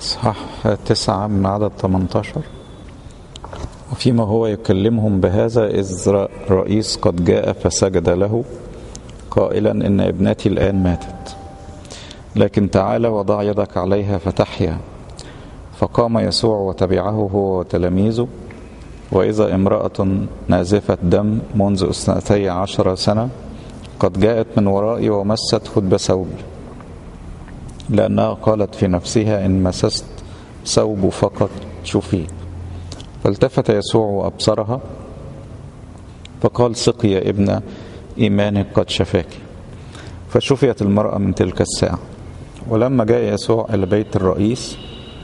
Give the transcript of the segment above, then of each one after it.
صح تسعة من عدد 18 وفيما هو يكلمهم بهذا إذ رئيس قد جاء فسجد له قائلا إن ابنتي الآن ماتت لكن تعال وضع يدك عليها فتحيا فقام يسوع وتبعه هو وتلاميذه وإذا امرأة نازفة دم منذ اثنتي عشر سنة قد جاءت من ورائي ومست خدب ثوبي لأنها قالت في نفسها إن مسست ثوب فقط شفيت فالتفت يسوع وأبصرها فقال سقي يا ابن إيمانك قد شفاك فشفيت المرأة من تلك الساعة ولما جاء يسوع إلى بيت الرئيس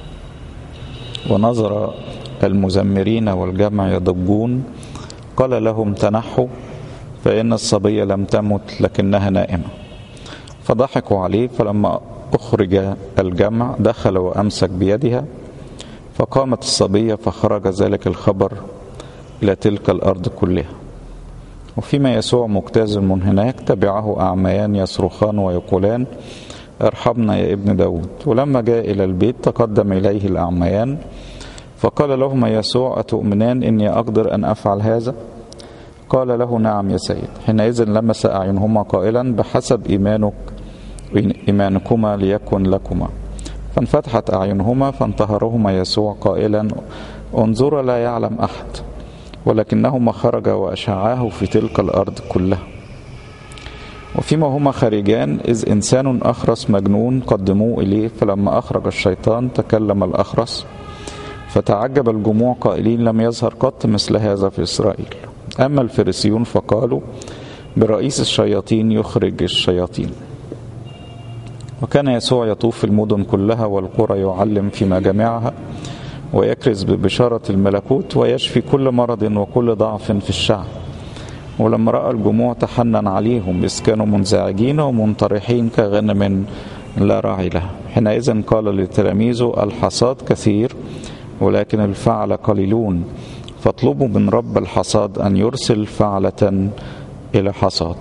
ونظر المزمرين والجمع يضجون قال لهم تنحوا فإن الصبية لم تمت لكنها نائمة فضحكوا عليه فلما أخرج الجمع دخل وأمسك بيدها فقامت الصبية فخرج ذلك الخبر إلى تلك الأرض كلها وفيما يسوع مجتاز من هناك تبعه أعميان يصرخان ويقولان ارحمنا يا ابن داود ولما جاء إلى البيت تقدم إليه الأعميان فقال لهما يسوع أتؤمنان إني أقدر أن أفعل هذا قال له نعم يا سيد حينئذ لمس أعينهما قائلا بحسب إيمانك إيمانكما ليكن لكما فانفتحت أعينهما فانتهرهما يسوع قائلا انظر لا يعلم أحد ولكنهما خرج وأشعاه في تلك الأرض كلها وفيما هما خارجان إذ إنسان أخرس مجنون قدموه إليه فلما أخرج الشيطان تكلم الأخرس فتعجب الجموع قائلين لم يظهر قط مثل هذا في إسرائيل أما الفريسيون فقالوا برئيس الشياطين يخرج الشياطين وكان يسوع يطوف في المدن كلها والقرى يعلم في مجامعها ويكرز ببشارة الملكوت ويشفي كل مرض وكل ضعف في الشعب ولما رأى الجموع تحنن عليهم إذ كانوا منزعجين ومنطرحين كغنم لا راعي لها حينئذ قال لتلاميذه الحصاد كثير ولكن الفعل قليلون فاطلبوا من رب الحصاد أن يرسل فعلة إلى حصاده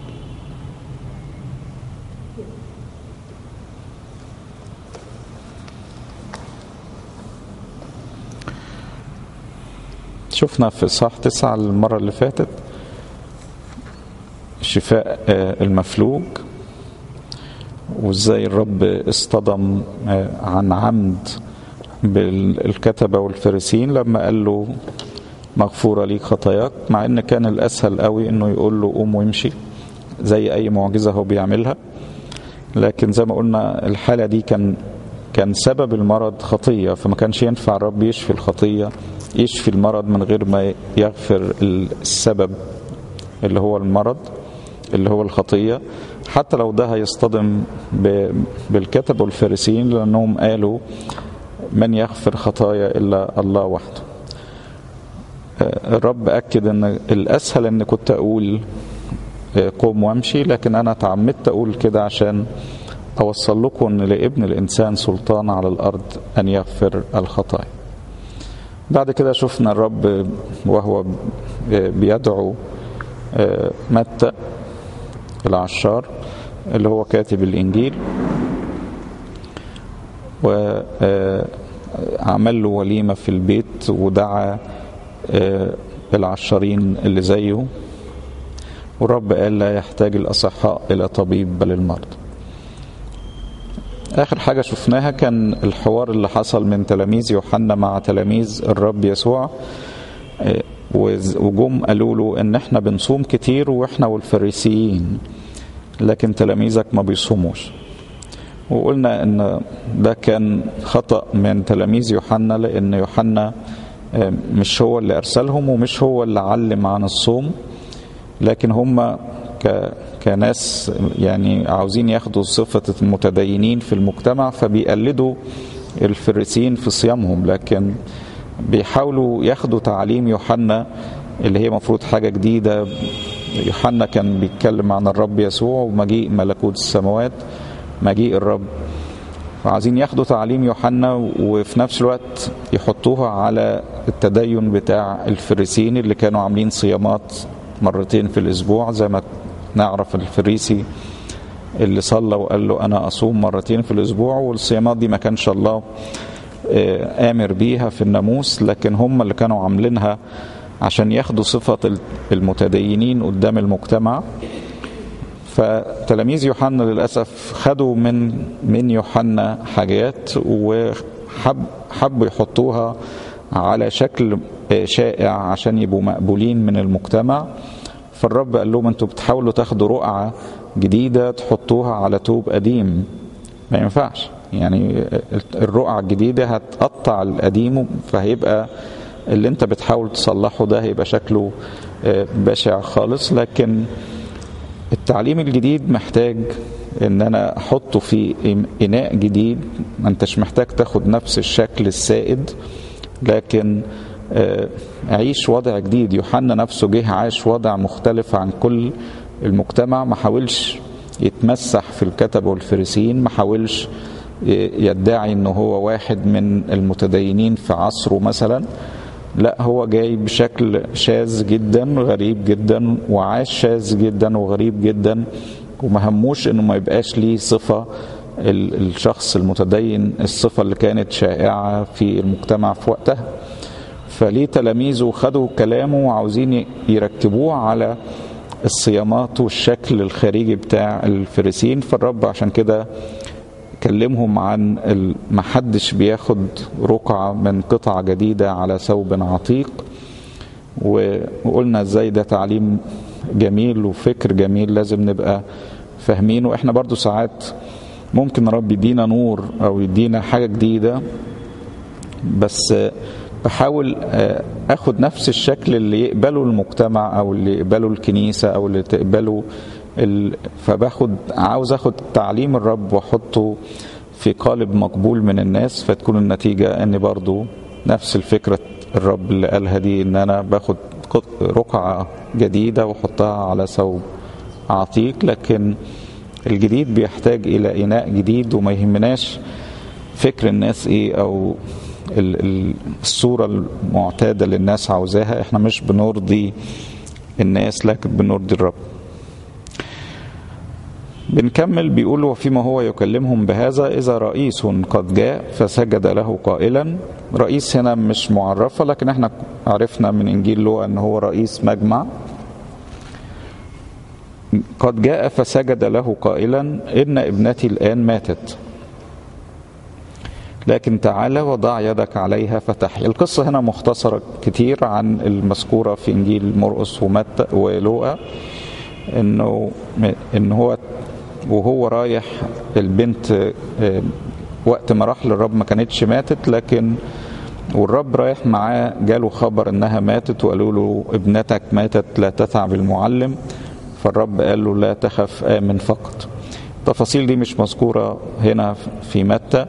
شفنا في إصحاح تسعة المرة اللي فاتت شفاء المفلوج وازاي الرب اصطدم عن عمد بالكتبة والفريسين لما قال له مغفورة ليك خطاياك مع ان كان الاسهل قوي انه يقول له قوم وامشي زي اي معجزة هو بيعملها لكن زي ما قلنا الحالة دي كان كان سبب المرض خطية فما كانش ينفع الرب يشفي الخطية يشفي المرض من غير ما يغفر السبب اللي هو المرض اللي هو الخطية حتى لو ده هيصطدم بالكتب والفارسيين لأنهم قالوا من يغفر خطايا إلا الله وحده الرب أكد أن الأسهل أن كنت أقول قوم وامشي لكن أنا تعمدت أقول كده عشان أوصل لكم أن لابن الإنسان سلطان على الأرض أن يغفر الخطايا بعد كده شفنا الرب وهو بيدعو متى العشار اللي هو كاتب الإنجيل وعمل له وليمة في البيت ودعا العشارين اللي زيه والرب قال لا يحتاج الأصحاء إلى طبيب بل المرضى آخر حاجة شفناها كان الحوار اللي حصل من تلاميذ يوحنا مع تلاميذ الرب يسوع وجم قالوا له ان احنا بنصوم كتير واحنا والفريسيين لكن تلاميذك ما بيصوموش وقلنا ان ده كان خطأ من تلاميذ يوحنا لان يوحنا مش هو اللي ارسلهم ومش هو اللي علم عن الصوم لكن هم ك كناس يعني عاوزين ياخدوا صفة المتدينين في المجتمع فبيقلدوا الفريسيين في صيامهم لكن بيحاولوا ياخدوا تعاليم يوحنا اللي هي مفروض حاجة جديدة يوحنا كان بيتكلم عن الرب يسوع ومجيء ملكوت السماوات مجيء الرب وعايزين ياخدوا تعاليم يوحنا وفي نفس الوقت يحطوها على التدين بتاع الفريسيين اللي كانوا عاملين صيامات مرتين في الأسبوع زي ما نعرف الفريسي اللي صلى وقال له أنا أصوم مرتين في الأسبوع والصيامات دي ما كانش الله آمر بيها في الناموس لكن هم اللي كانوا عاملينها عشان ياخدوا صفة المتدينين قدام المجتمع فتلاميذ يوحنا للأسف خدوا من من يوحنا حاجات وحب حبوا يحطوها على شكل شائع عشان يبقوا مقبولين من المجتمع فالرب قال لهم انتوا بتحاولوا تاخدوا رقعة جديدة تحطوها على توب قديم ما ينفعش يعني الرقعة الجديدة هتقطع القديم فهيبقى اللي انت بتحاول تصلحه ده هيبقى شكله بشع خالص لكن التعليم الجديد محتاج ان انا احطه في اناء جديد ما انتش محتاج تاخد نفس الشكل السائد لكن عيش وضع جديد يوحنا نفسه جه عاش وضع مختلف عن كل المجتمع ما حاولش يتمسح في الكتب والفريسيين ما حاولش يدعي انه هو واحد من المتدينين في عصره مثلا لا هو جاي بشكل شاذ جدا غريب جدا وعاش شاذ جدا وغريب جدا وما هموش انه ما يبقاش ليه صفه الشخص المتدين الصفه اللي كانت شائعه في المجتمع في وقتها فليه تلاميذه خدوا كلامه وعاوزين يركبوه على الصيامات والشكل الخارجي بتاع الفريسين فالرب عشان كده كلمهم عن ما حدش بياخد رقعة من قطعة جديدة على ثوب عتيق وقلنا ازاي ده تعليم جميل وفكر جميل لازم نبقى فاهمينه واحنا برضو ساعات ممكن رب يدينا نور او يدينا حاجة جديدة بس بحاول اخد نفس الشكل اللي يقبله المجتمع او اللي يقبله الكنيسة او اللي تقبله ال... فباخد عاوز اخد تعليم الرب واحطه في قالب مقبول من الناس فتكون النتيجة ان برضو نفس الفكرة الرب اللي قالها دي ان انا باخد رقعة جديدة واحطها على ثوب عتيق لكن الجديد بيحتاج الى اناء جديد وما يهمناش فكر الناس ايه او الصورة المعتادة اللي الناس عاوزاها احنا مش بنرضي الناس لكن بنرضي الرب بنكمل بيقول وفيما هو يكلمهم بهذا إذا رئيس قد جاء فسجد له قائلا رئيس هنا مش معرفة لكن احنا عرفنا من إنجيل له أن هو رئيس مجمع قد جاء فسجد له قائلا إن ابنتي الآن ماتت لكن تعالى وضع يدك عليها فتحيا القصة هنا مختصرة كتير عن المذكورة في إنجيل مرقس ومتى ولوقا إنه إن هو وهو رايح البنت وقت ما راح للرب ما كانتش ماتت لكن والرب رايح معاه جاله خبر انها ماتت وقالوا له ابنتك ماتت لا تتعب المعلم فالرب قال له لا تخف امن فقط التفاصيل دي مش مذكوره هنا في متى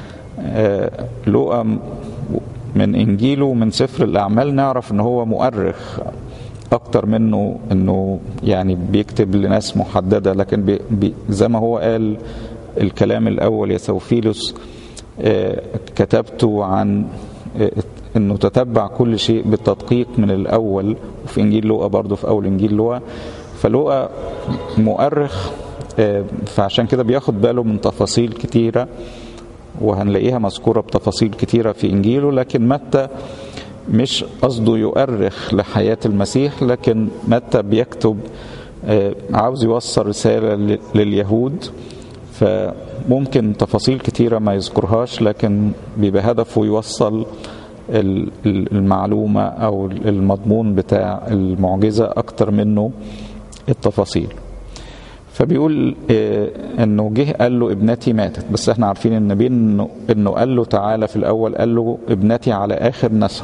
لوقا من انجيله من سفر الاعمال نعرف ان هو مؤرخ اكتر منه انه يعني بيكتب لناس محدده لكن بي بي زي ما هو قال الكلام الاول يا سوفيلوس آه كتبته عن آه انه تتبع كل شيء بالتدقيق من الاول وفي انجيل لوقا برضه في اول انجيل لوقا فلوقا مؤرخ آه فعشان كده بياخد باله من تفاصيل كتيره وهنلاقيها مذكوره بتفاصيل كتيره في انجيله لكن متى مش قصده يؤرخ لحياة المسيح لكن متى بيكتب عاوز يوصل رسالة لليهود فممكن تفاصيل كتيرة ما يذكرهاش لكن بيبقى هدفه يوصل المعلومة أو المضمون بتاع المعجزة أكتر منه التفاصيل فبيقول انه جه قال له ابنتي ماتت بس احنا عارفين ان بين انه قال له تعالى في الاول قال له ابنتي على اخر نسب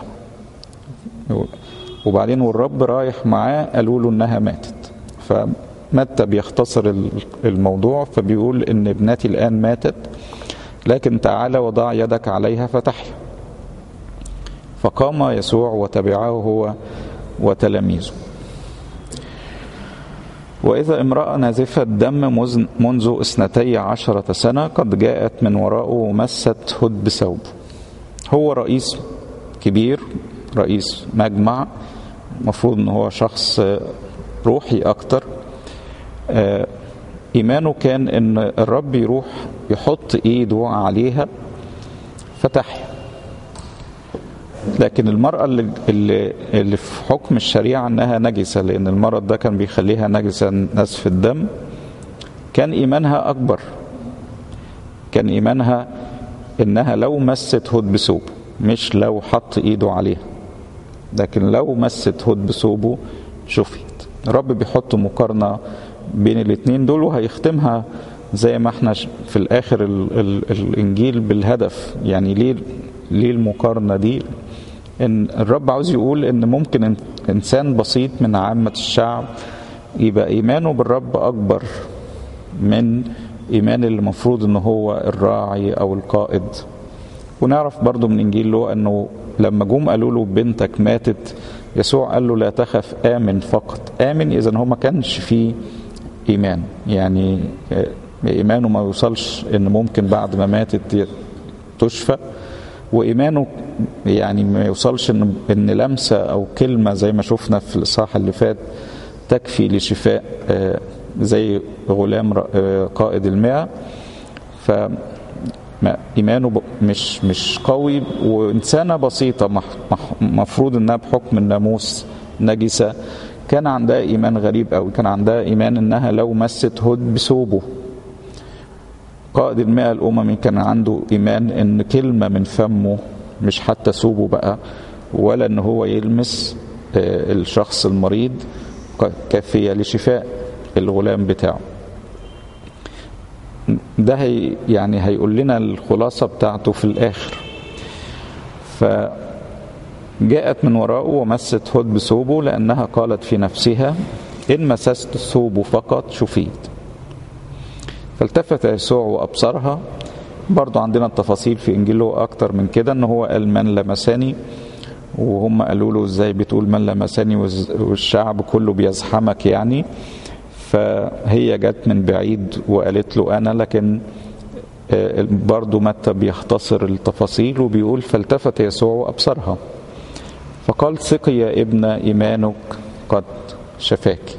وبعدين والرب رايح معاه قالوا له انها ماتت فمتى بيختصر الموضوع فبيقول ان ابنتي الان ماتت لكن تعالى وضع يدك عليها فتحيا فقام يسوع وتبعه هو وتلاميذه وإذا امرأة نازفة دم منذ اثنتي عشرة سنة قد جاءت من وراءه ومست هد بثوبه هو رئيس كبير رئيس مجمع المفروض ان هو شخص روحي اكتر إيمانه كان إن الرب يروح يحط إيده عليها فتحيا لكن المرأة اللي, اللي, اللي في حكم الشريعة أنها نجسة لأن المرض ده كان بيخليها نجسة نزف الدم كان إيمانها أكبر كان إيمانها إنها لو مست هود بثوبه مش لو حط إيده عليها لكن لو مست هود بثوبه شفيت الرب بيحط مقارنة بين الاتنين دول وهيختمها زي ما احنا في الآخر ال ال الإنجيل بالهدف يعني ليه ليه المقارنة دي ان الرب عاوز يقول ان ممكن انسان بسيط من عامة الشعب يبقى ايمانه بالرب اكبر من ايمان اللي المفروض ان هو الراعي او القائد ونعرف برضو من انجيل له انه لما جم قالوا له بنتك ماتت يسوع قال له لا تخف امن فقط امن اذا هو ما كانش فيه ايمان يعني ايمانه ما يوصلش ان ممكن بعد ما ماتت تشفى وايمانه يعني ما يوصلش ان ان لمسه او كلمه زي ما شفنا في الاصحاح اللي فات تكفي لشفاء زي غلام قائد المئة ف ايمانه مش مش قوي وانسانه بسيطه مفروض انها بحكم الناموس نجسه كان عندها ايمان غريب قوي كان عندها ايمان انها لو مست هد بثوبه قائد المئة الأممي كان عنده إيمان إن كلمة من فمه مش حتى ثوبه بقى ولا إن هو يلمس الشخص المريض كافية لشفاء الغلام بتاعه ده هي يعني هيقول لنا الخلاصة بتاعته في الآخر فجاءت من وراءه ومست هد بثوبه لأنها قالت في نفسها إن مسست ثوبه فقط شفيت فالتفت يسوع وابصرها برضو عندنا التفاصيل في انجيله اكتر من كده ان هو قال من لمسني وهم قالوا له ازاي بتقول من لمسني والشعب كله بيزحمك يعني فهي جت من بعيد وقالت له انا لكن برضو متى بيختصر التفاصيل وبيقول فالتفت يسوع وابصرها فقال ثقي يا ابن ايمانك قد شفاك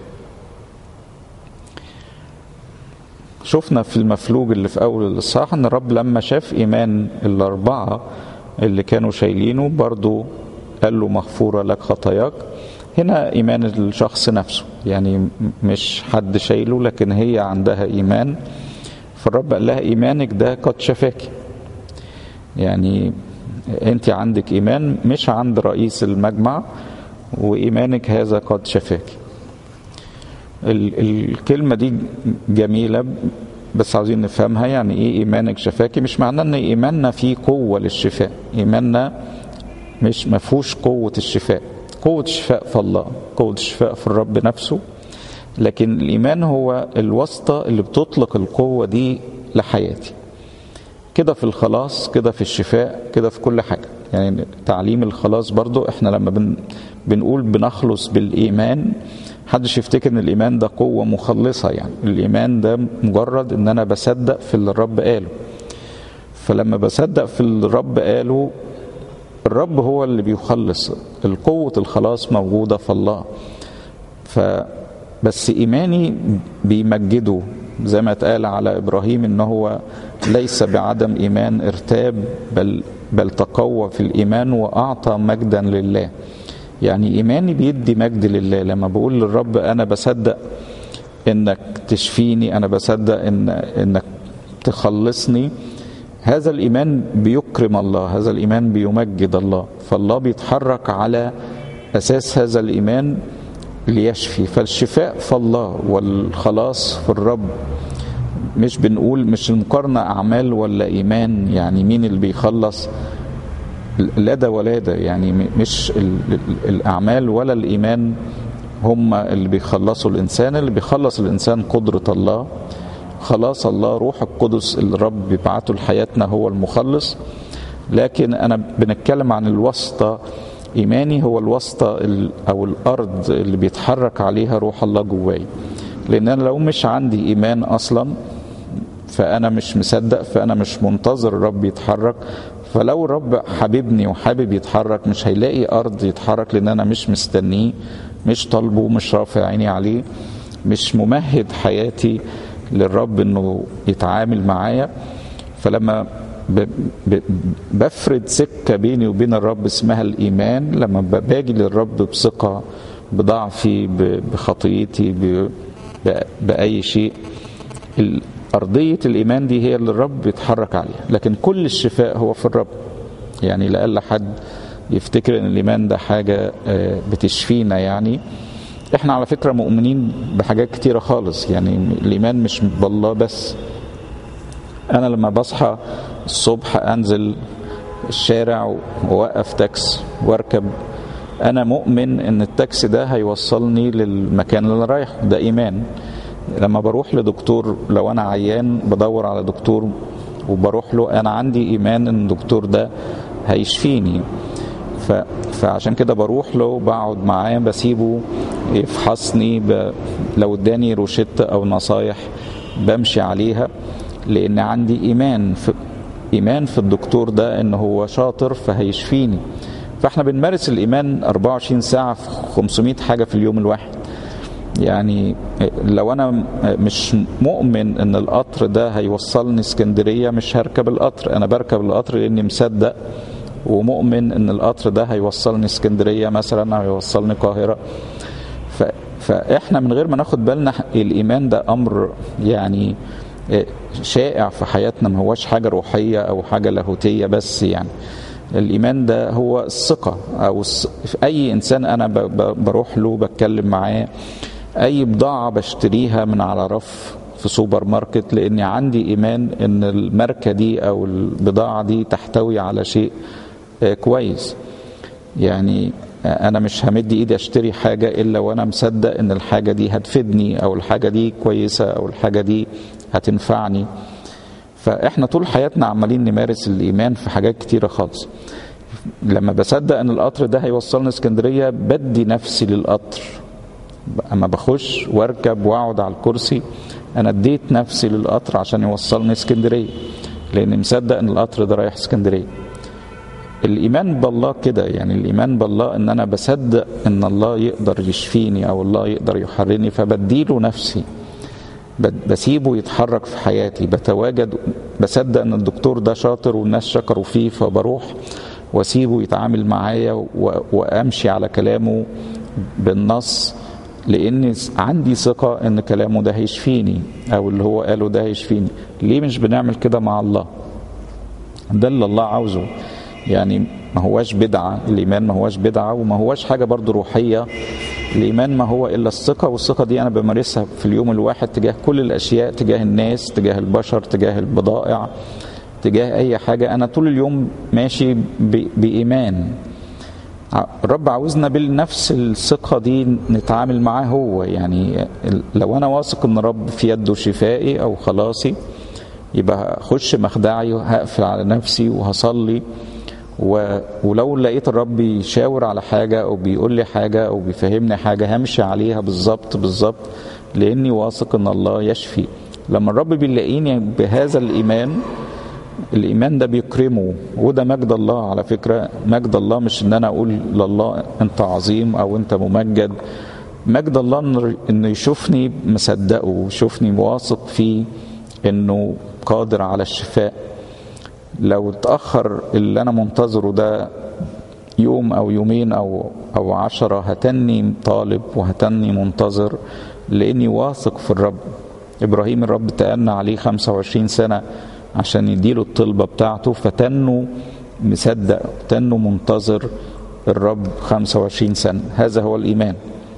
شفنا في المفلوج اللي في اول الاصحاح ان الرب لما شاف ايمان الاربعه اللي كانوا شايلينه برضو قال له مغفوره لك خطاياك هنا ايمان الشخص نفسه يعني مش حد شايله لكن هي عندها ايمان فالرب قال لها ايمانك ده قد شفاك يعني انت عندك ايمان مش عند رئيس المجمع وايمانك هذا قد شفاك الكلمة دي جميلة بس عاوزين نفهمها يعني ايه ايمانك شفاكي مش معناه ان ايماننا فيه قوة للشفاء ايماننا مش مفهوش قوة الشفاء قوة الشفاء في الله قوة الشفاء في الرب نفسه لكن الايمان هو الواسطة اللي بتطلق القوة دي لحياتي كده في الخلاص كده في الشفاء كده في كل حاجة يعني تعليم الخلاص برضو احنا لما بن بنقول بنخلص بالايمان محدش يفتكر ان الايمان ده قوه مخلصه يعني الايمان ده مجرد ان انا بصدق في اللي الرب قاله فلما بصدق في اللي الرب قاله الرب هو اللي بيخلص القوة الخلاص موجودة في الله فبس إيماني بيمجده زي ما اتقال على إبراهيم إن هو ليس بعدم إيمان ارتاب بل بل تقوى في الإيمان وأعطى مجدا لله يعني إيماني بيدي مجد لله لما بقول للرب أنا بصدق إنك تشفيني أنا بصدق إن إنك تخلصني هذا الإيمان بيكرم الله هذا الإيمان بيمجد الله فالله بيتحرك على أساس هذا الإيمان ليشفي فالشفاء في الله والخلاص في الرب مش بنقول مش المقارنة أعمال ولا إيمان يعني مين اللي بيخلص لا ده ولا ده يعني مش الأعمال ولا الإيمان هم اللي بيخلصوا الإنسان اللي بيخلص الإنسان قدرة الله خلاص الله روح القدس اللي الرب بيبعته لحياتنا هو المخلص لكن أنا بنتكلم عن الواسطة إيماني هو الواسطة أو الأرض اللي بيتحرك عليها روح الله جواي لأن أنا لو مش عندي إيمان أصلا فأنا مش مصدق فأنا مش منتظر الرب يتحرك فلو الرب حبيبني وحابب يتحرك مش هيلاقي أرض يتحرك لأن أنا مش مستنيه مش طالبه مش رافع عيني عليه مش ممهد حياتي للرب انه يتعامل معايا فلما ب- ب- بفرد سكة بيني وبين الرب اسمها الإيمان لما ب- باجي للرب بثقة بضعفي ب- بخطيتي ب- ب- بأي شيء ال- أرضية الإيمان دي هي اللي الرب يتحرك عليها لكن كل الشفاء هو في الرب يعني لأقل حد يفتكر ان الايمان ده حاجه آه، بتشفينا يعني احنا على فكره مؤمنين بحاجات كتيره خالص يعني الايمان مش بالله بس انا لما بصحى الصبح انزل الشارع واوقف تاكس واركب انا مؤمن ان التاكسي ده هيوصلني للمكان اللي انا رايحه ده ايمان لما بروح لدكتور لو انا عيان بدور على دكتور وبروح له انا عندي ايمان ان الدكتور ده هيشفيني ف... فعشان كده بروح له بقعد معاه بسيبه يفحصني ب... لو اداني روشتة او نصايح بمشي عليها لان عندي ايمان في ايمان في الدكتور ده ان هو شاطر فهيشفيني فاحنا بنمارس الايمان 24 ساعه في 500 حاجه في اليوم الواحد يعني لو انا مش مؤمن ان القطر ده هيوصلني اسكندريه مش هركب القطر انا بركب القطر لاني مصدق ومؤمن ان القطر ده هيوصلني اسكندريه مثلا او هيوصلني القاهره ف... فاحنا من غير ما ناخد بالنا الايمان ده امر يعني شائع في حياتنا ما هوش حاجه روحيه او حاجه لاهوتيه بس يعني الايمان ده هو الثقه او الص... في اي انسان انا ب... ب... بروح له بتكلم معاه اي بضاعه بشتريها من على رف في سوبر ماركت لاني عندي ايمان ان الماركه دي او البضاعه دي تحتوي على شيء كويس يعني انا مش همد ايدي اشتري حاجه الا وانا مصدق ان الحاجه دي هتفيدني او الحاجه دي كويسه او الحاجه دي هتنفعني فاحنا طول حياتنا عمالين نمارس الايمان في حاجات كتيره خالص لما بصدق ان القطر ده هيوصلني اسكندريه بدي نفسي للقطر اما بخش واركب واقعد على الكرسي انا اديت نفسي للقطر عشان يوصلني اسكندريه لاني مصدق ان القطر ده رايح اسكندريه الايمان بالله كده يعني الايمان بالله ان انا بصدق ان الله يقدر يشفيني او الله يقدر يحررني فبديله نفسي بسيبه يتحرك في حياتي بتواجد بصدق ان الدكتور ده شاطر والناس شكروا فيه فبروح واسيبه يتعامل معايا وامشي على كلامه بالنص لان عندي ثقه ان كلامه ده هيشفيني او اللي هو قاله ده هيشفيني ليه مش بنعمل كده مع الله ده اللي الله عاوزه يعني ما هواش بدعة الإيمان ما هواش بدعة وما هواش حاجة برضو روحية الإيمان ما هو إلا الثقة والثقة دي أنا بمارسها في اليوم الواحد تجاه كل الأشياء تجاه الناس تجاه البشر تجاه البضائع تجاه أي حاجة أنا طول اليوم ماشي بإيمان الرب عاوزنا بنفس الثقة دي نتعامل معاه هو يعني لو أنا واثق إن رب في يده شفائي أو خلاصي يبقى هخش مخدعي وهقفل على نفسي وهصلي و... ولو لقيت الرب يشاور على حاجة أو بيقول لي حاجة أو بيفهمني حاجة همشي عليها بالظبط بالظبط لأني واثق إن الله يشفي لما الرب بيلاقيني بهذا الإيمان الإيمان ده بيكرمه وده مجد الله على فكرة مجد الله مش إن أنا أقول لله أنت عظيم أو أنت ممجد مجد الله إنه يشوفني مصدقه ويشوفني واثق فيه إنه قادر على الشفاء لو اتأخر اللي أنا منتظره ده يوم أو يومين أو أو عشرة هتني طالب وهتني منتظر لأني واثق في الرب إبراهيم الرب تأنى عليه 25 سنة عشان يديله الطلبة بتاعته فتنه مصدق تنه منتظر الرب 25 سنة هذا هو الإيمان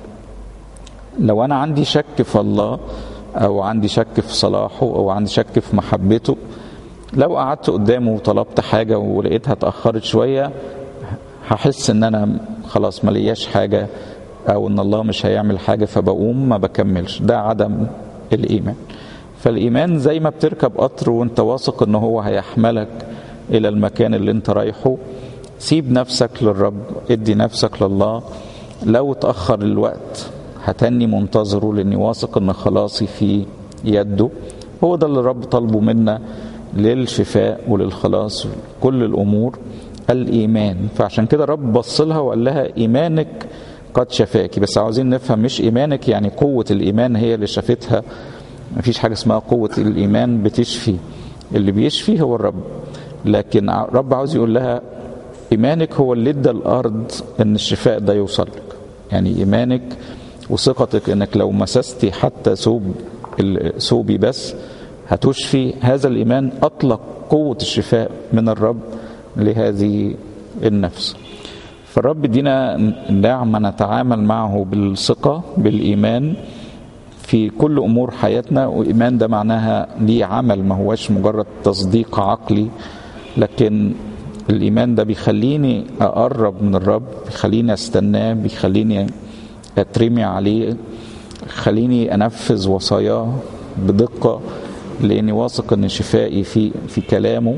لو أنا عندي شك في الله أو عندي شك في صلاحه أو عندي شك في محبته لو قعدت قدامه وطلبت حاجة ولقيتها اتأخرت شوية هحس ان انا خلاص ملياش حاجة او ان الله مش هيعمل حاجة فبقوم ما بكملش ده عدم الايمان فالايمان زي ما بتركب قطر وانت واثق ان هو هيحملك الى المكان اللي انت رايحه سيب نفسك للرب ادي نفسك لله لو اتأخر الوقت هتني منتظره لاني واثق ان خلاصي في يده هو ده اللي الرب طلبه منا للشفاء وللخلاص كل الامور الايمان فعشان كده الرب بص لها وقال لها ايمانك قد شفاكي بس عاوزين نفهم مش ايمانك يعني قوه الايمان هي اللي شافتها مفيش حاجة اسمها قوة الإيمان بتشفي اللي بيشفي هو الرب لكن الرب عاوز يقول لها إيمانك هو اللي ادى الأرض إن الشفاء ده يوصل لك يعني إيمانك وثقتك إنك لو مسستي حتى ثوب ثوبي بس هتشفي هذا الإيمان أطلق قوة الشفاء من الرب لهذه النفس فالرب يدينا نعمة نتعامل معه بالثقة بالإيمان في كل أمور حياتنا وإيمان ده معناها ليه عمل ما هوش مجرد تصديق عقلي لكن الإيمان ده بيخليني أقرب من الرب بيخليني أستناه بيخليني أترمي عليه خليني أنفذ وصاياه بدقة لأني واثق إن شفائي في في كلامه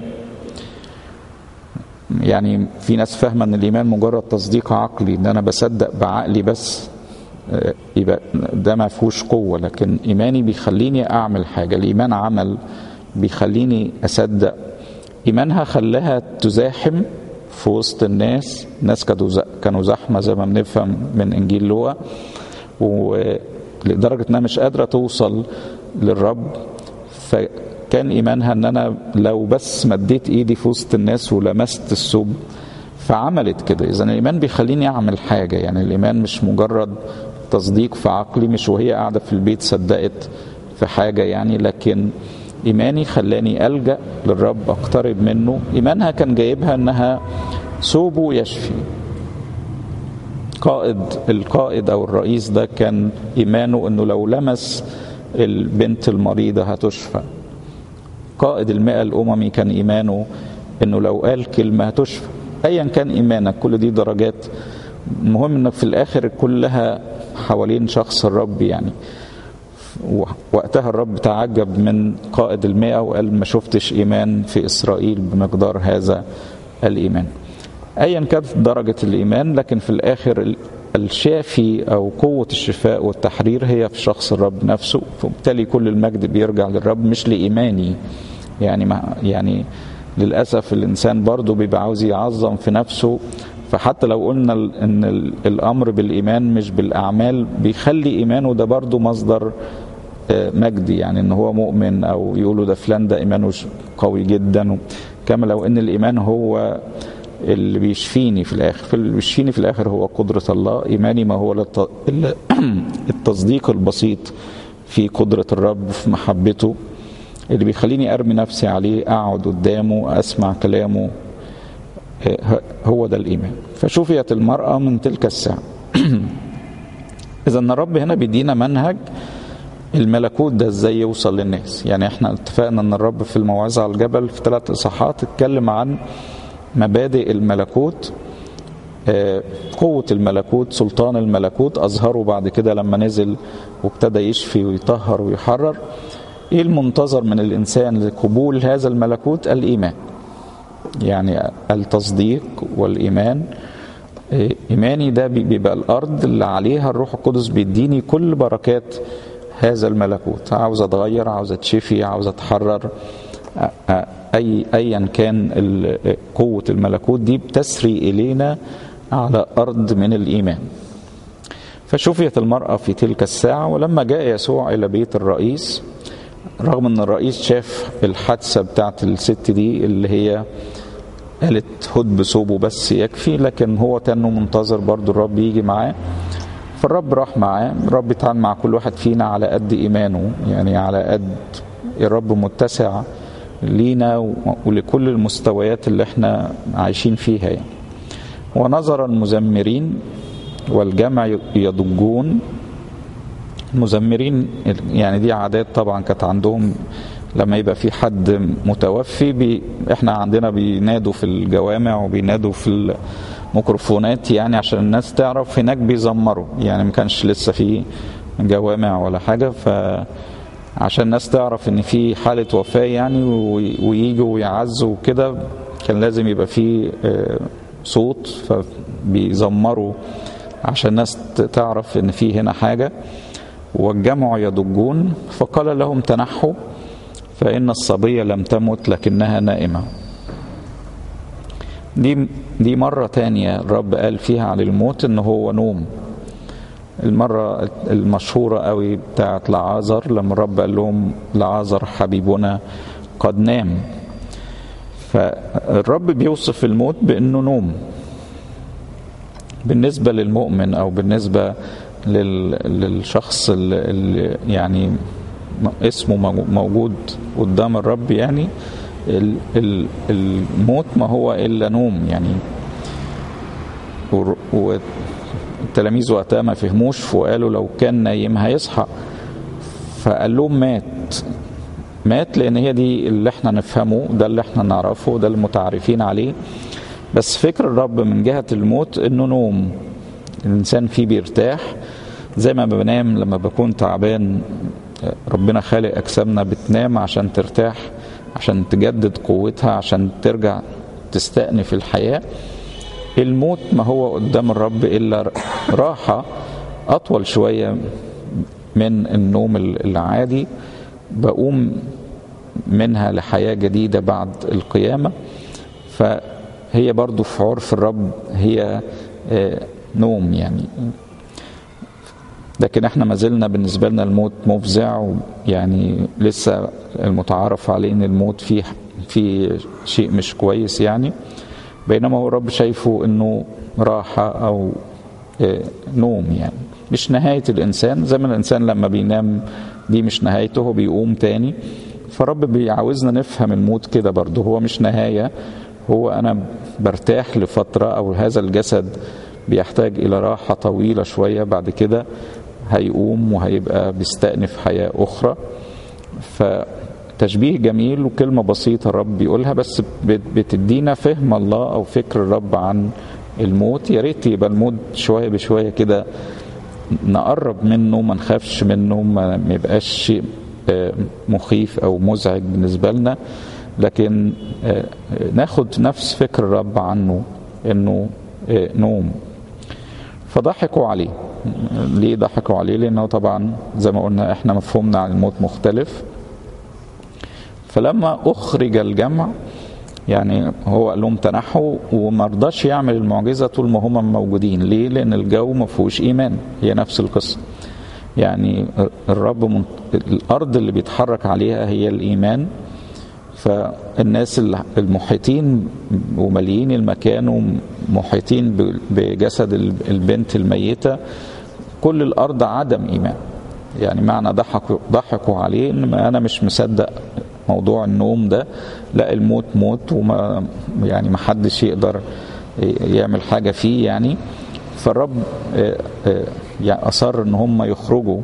يعني في ناس فاهمة إن الإيمان مجرد تصديق عقلي إن أنا بصدق بعقلي بس يبقى ده ما فيهوش قوة لكن إيماني بيخليني أعمل حاجة الإيمان عمل بيخليني أصدق إيمانها خلاها تزاحم في وسط الناس الناس كانوا زحمة زي ما بنفهم من إنجيل لوقا ولدرجة إنها مش قادرة توصل للرب فكان إيمانها إن أنا لو بس مديت إيدي في وسط الناس ولمست الثوب فعملت كده إذا الإيمان بيخليني أعمل حاجة يعني الإيمان مش مجرد تصديق في عقلي مش وهي قاعدة في البيت صدقت في حاجة يعني لكن إيماني خلاني ألجأ للرب أقترب منه إيمانها كان جايبها أنها ثوبه يشفي قائد القائد أو الرئيس ده كان إيمانه أنه لو لمس البنت المريضة هتشفى قائد المئة الأممي كان إيمانه أنه لو قال كلمة هتشفى أيا كان إيمانك كل دي درجات المهم أنك في الآخر كلها حوالين شخص الرب يعني وقتها الرب تعجب من قائد المئة وقال ما شفتش إيمان في إسرائيل بمقدار هذا الإيمان أيا كانت درجة الإيمان لكن في الآخر الشافي أو قوة الشفاء والتحرير هي في شخص الرب نفسه فبالتالي كل المجد بيرجع للرب مش لإيماني يعني ما يعني للأسف الإنسان برضه بيبقى عاوز يعظم في نفسه فحتى لو قلنا ان الامر بالايمان مش بالاعمال بيخلي ايمانه ده برضه مصدر مجد يعني ان هو مؤمن او يقولوا ده فلان ده ايمانه قوي جدا كما لو ان الايمان هو اللي بيشفيني في الاخر اللي بيشفيني في الاخر هو قدره الله ايماني ما هو التصديق البسيط في قدره الرب في محبته اللي بيخليني ارمي نفسي عليه اقعد قدامه اسمع كلامه هو ده الإيمان فشفيت المرأة من تلك الساعة إذا الرب هنا بيدينا منهج الملكوت ده ازاي يوصل للناس يعني احنا اتفقنا ان الرب في الموعظة على الجبل في ثلاث اصحاحات اتكلم عن مبادئ الملكوت قوة الملكوت سلطان الملكوت أظهره بعد كده لما نزل وابتدى يشفي ويطهر ويحرر إيه المنتظر من الإنسان لقبول هذا الملكوت الإيمان يعني التصديق والإيمان إيماني ده بيبقى الأرض اللي عليها الروح القدس بيديني كل بركات هذا الملكوت عاوز أتغير عاوز أتشفي عاوز أتحرر أي أيا كان قوة الملكوت دي بتسري إلينا على أرض من الإيمان فشفيت المرأة في تلك الساعة ولما جاء يسوع إلى بيت الرئيس رغم ان الرئيس شاف الحادثة بتاعت الست دي اللي هي قالت هد بثوبه بس يكفي لكن هو تنه منتظر برضو الرب يجي معاه فالرب راح معاه الرب اتعامل مع كل واحد فينا على قد ايمانه يعني على قد الرب متسع لينا ولكل المستويات اللي احنا عايشين فيها يعني ونظر المزمرين والجمع يضجون المزمرين يعني دي عادات طبعا كانت عندهم لما يبقى في حد متوفي بي احنا عندنا بينادوا في الجوامع وبينادوا في الميكروفونات يعني عشان الناس تعرف هناك بيزمروا يعني ما كانش لسه في جوامع ولا حاجه ف عشان الناس تعرف ان في حاله وفاه يعني وييجوا ويعزوا وكده كان لازم يبقى في صوت فبيزمروا عشان الناس تعرف ان في هنا حاجه والجمع يضجون فقال لهم تنحوا فإن الصبية لم تمت لكنها نائمة دي دي مرة تانية الرب قال فيها عن الموت إن هو نوم المرة المشهورة قوي بتاعت لعازر لما الرب قال لهم لعازر حبيبنا قد نام فالرب بيوصف الموت بأنه نوم بالنسبة للمؤمن أو بالنسبة لل... للشخص اللي يعني اسمه موجود قدام الرب يعني الموت ما هو إلا نوم يعني والتلاميذ وقتها ما فهموش وقالوا لو كان نايم هيصحى فقال لهم مات مات لان هي دي اللي احنا نفهمه ده اللي احنا نعرفه ده المتعارفين عليه بس فكر الرب من جهة الموت انه نوم الانسان فيه بيرتاح زي ما بنام لما بكون تعبان ربنا خالق اجسامنا بتنام عشان ترتاح عشان تجدد قوتها عشان ترجع تستأنف الحياة الموت ما هو قدام الرب إلا راحة أطول شوية من النوم العادي بقوم منها لحياة جديدة بعد القيامة فهي برضو في عرف الرب هي نوم يعني لكن احنا ما زلنا بالنسبة لنا الموت مفزع يعني لسه المتعارف عليه ان الموت فيه في شيء مش كويس يعني بينما هو الرب شايفه انه راحة او نوم يعني مش نهاية الانسان زي ما الانسان لما بينام دي مش نهايته هو بيقوم تاني فالرب بيعاوزنا نفهم الموت كده برضه هو مش نهاية هو انا برتاح لفترة او هذا الجسد بيحتاج الى راحة طويلة شوية بعد كده هيقوم وهيبقى بيستأنف حياة أخرى فتشبيه جميل وكلمة بسيطة الرب بيقولها بس بتدينا فهم الله أو فكر الرب عن الموت يا ريت يبقى الموت شوية بشوية كده نقرب منه ما نخافش منه ما يبقاش شيء مخيف أو مزعج بالنسبة لنا لكن ناخد نفس فكر الرب عنه انه نوم فضحكوا عليه ليه ضحكوا عليه لانه طبعا زي ما قلنا احنا مفهومنا عن الموت مختلف فلما اخرج الجمع يعني هو قال لهم تنحوا وما رضاش يعمل المعجزه طول ما هم موجودين ليه لان الجو ما فيهوش ايمان هي نفس القصه يعني الرب من... الارض اللي بيتحرك عليها هي الايمان فالناس المحيطين وماليين المكان ومحيطين بجسد البنت الميتة كل الأرض عدم إيمان يعني معنى ضحكوا ضحكوا عليه إن أنا مش مصدق موضوع النوم ده لا الموت موت وما يعني ما حدش يقدر يعمل حاجة فيه يعني فالرب يعني أصر إن هم يخرجوا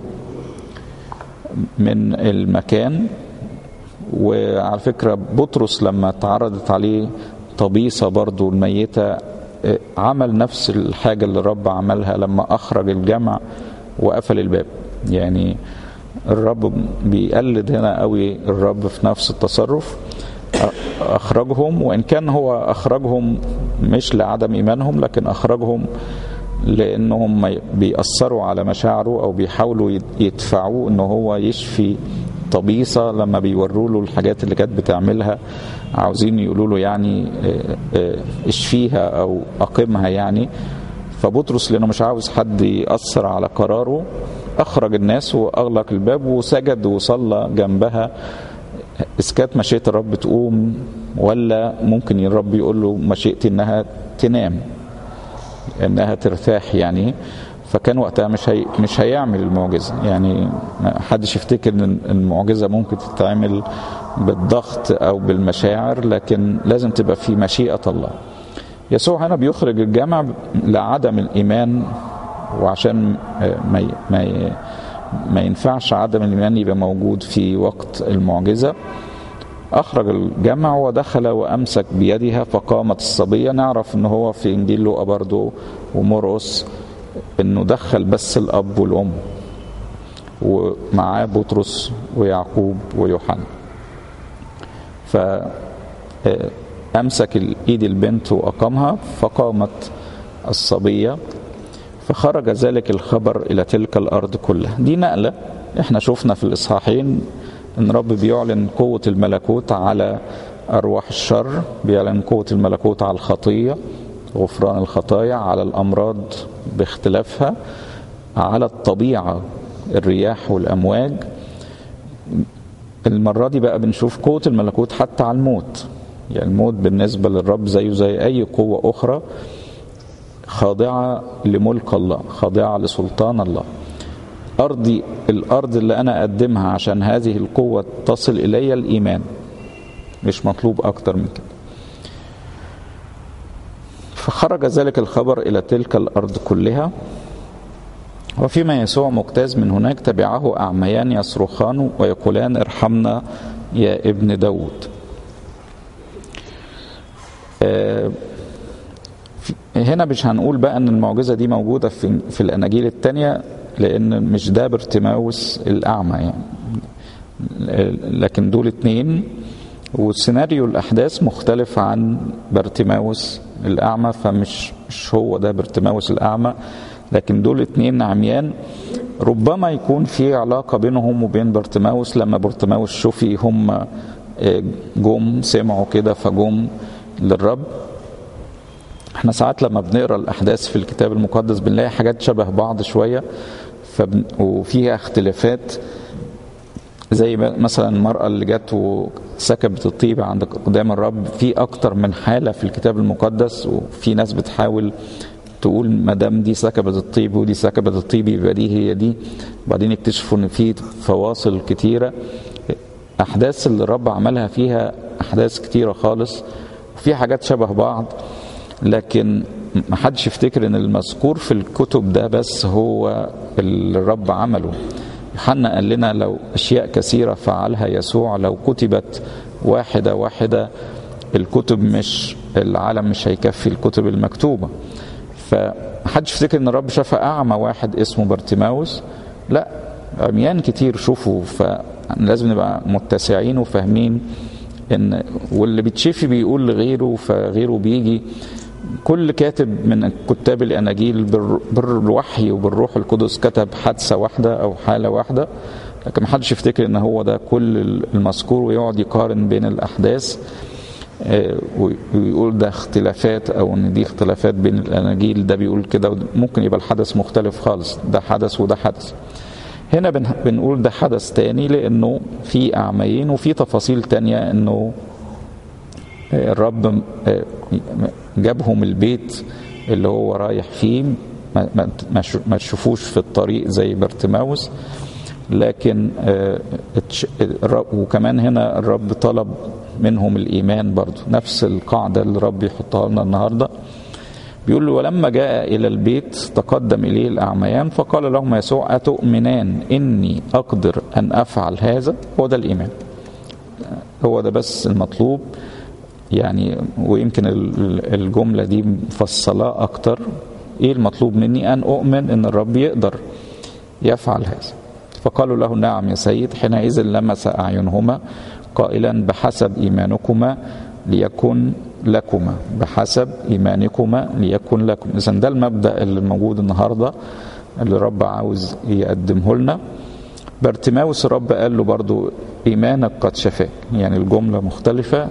من المكان وعلى فكرة بطرس لما اتعرضت عليه طبيصة برضو الميتة عمل نفس الحاجة اللي الرب عملها لما أخرج الجمع وقفل الباب يعني الرب بيقلد هنا قوي الرب في نفس التصرف أخرجهم وإن كان هو أخرجهم مش لعدم إيمانهم لكن أخرجهم لأنهم بيأثروا على مشاعره أو بيحاولوا يدفعوه إن هو يشفي طبيصه لما بيوروا له الحاجات اللي كانت بتعملها عاوزين يقولوا له يعني اشفيها او اقمها يعني فبطرس لانه مش عاوز حد ياثر على قراره اخرج الناس واغلق الباب وسجد وصلى جنبها اذا كانت مشيئه الرب تقوم ولا ممكن الرب يقول له مشيئتي انها تنام انها ترتاح يعني فكان وقتها مش هي مش هيعمل المعجزه يعني ما حدش يفتكر ان المعجزه ممكن تتعمل بالضغط او بالمشاعر لكن لازم تبقى في مشيئه الله يسوع هنا بيخرج الجمع لعدم الايمان وعشان ما ما ما ينفعش عدم الايمان يبقى موجود في وقت المعجزه أخرج الجمع ودخل وأمسك بيدها فقامت الصبية نعرف أنه هو في إنجيل لوقا برضه ومرقس انه دخل بس الاب والام ومعاه بطرس ويعقوب ويوحنا فامسك ايد البنت واقامها فقامت الصبيه فخرج ذلك الخبر الى تلك الارض كلها دي نقله احنا شفنا في الاصحاحين ان رب بيعلن قوه الملكوت على ارواح الشر بيعلن قوه الملكوت على الخطيه غفران الخطايا على الامراض باختلافها على الطبيعة الرياح والأمواج المرة دي بقى بنشوف قوة الملكوت حتى على الموت يعني الموت بالنسبة للرب زيه زي أي قوة أخرى خاضعة لملك الله خاضعة لسلطان الله أرضي الأرض اللي أنا أقدمها عشان هذه القوة تصل إلي الإيمان مش مطلوب أكتر من كده فخرج ذلك الخبر إلى تلك الأرض كلها وفيما يسوع مجتاز من هناك تبعه أعميان يصرخان ويقولان ارحمنا يا ابن داود هنا مش هنقول بقى ان المعجزة دي موجودة في, في الأناجيل التانية لأن مش ده برتماوس الأعمى يعني لكن دول اتنين وسيناريو الأحداث مختلف عن برتماوس الأعمى فمش مش هو ده برتماوس الأعمى لكن دول اتنين عميان ربما يكون في علاقة بينهم وبين برتماوس لما برتماوس شوفي هم جم سمعوا كده فجم للرب احنا ساعات لما بنقرا الاحداث في الكتاب المقدس بنلاقي حاجات شبه بعض شويه فبن... وفيها اختلافات زي مثلا المرأة اللي جت وسكبت الطيب عند قدام الرب في أكتر من حالة في الكتاب المقدس وفي ناس بتحاول تقول ما دام دي سكبت الطيب ودي سكبت الطيب يبقى دي هي دي وبعدين يكتشفوا ان في فواصل كتيره احداث اللي الرب عملها فيها احداث كتيره خالص وفي حاجات شبه بعض لكن ما حدش يفتكر ان المذكور في الكتب ده بس هو اللي الرب عمله يوحنا قال لنا لو اشياء كثيره فعلها يسوع لو كتبت واحده واحده الكتب مش العالم مش هيكفي الكتب المكتوبه فمحدش يفتكر ان الرب شاف اعمى واحد اسمه برتيماوس لا عميان كتير شوفوا فلازم نبقى متسعين وفاهمين ان واللي بيتشفي بيقول لغيره فغيره بيجي كل كاتب من كتاب الاناجيل بالوحي وبالروح القدس كتب حادثه واحده او حاله واحده لكن ما حدش يفتكر ان هو ده كل المذكور ويقعد يقارن بين الاحداث ويقول ده اختلافات او ان دي اختلافات بين الاناجيل ده بيقول كده ممكن يبقى الحدث مختلف خالص ده حدث وده حدث هنا بنقول ده حدث تاني لانه في اعميين وفي تفاصيل تانية انه الرب جابهم البيت اللي هو رايح فيه ما تشوفوش في الطريق زي برتماوس لكن وكمان هنا الرب طلب منهم الإيمان برضو نفس القاعدة اللي الرب يحطها لنا النهاردة بيقول له ولما جاء إلى البيت تقدم إليه الأعميان فقال لهم يسوع أتؤمنان إني أقدر أن أفعل هذا هو ده الإيمان هو ده بس المطلوب يعني ويمكن الجملة دي مفصلة أكتر إيه المطلوب مني أن أؤمن أن الرب يقدر يفعل هذا فقالوا له نعم يا سيد حينئذ لمس أعينهما قائلا بحسب إيمانكما ليكن لكما بحسب إيمانكما ليكن لكم إذا ده المبدأ اللي موجود النهاردة اللي الرب عاوز يقدمه لنا بارتماوس الرب قال له برضو إيمانك قد شفاك يعني الجملة مختلفة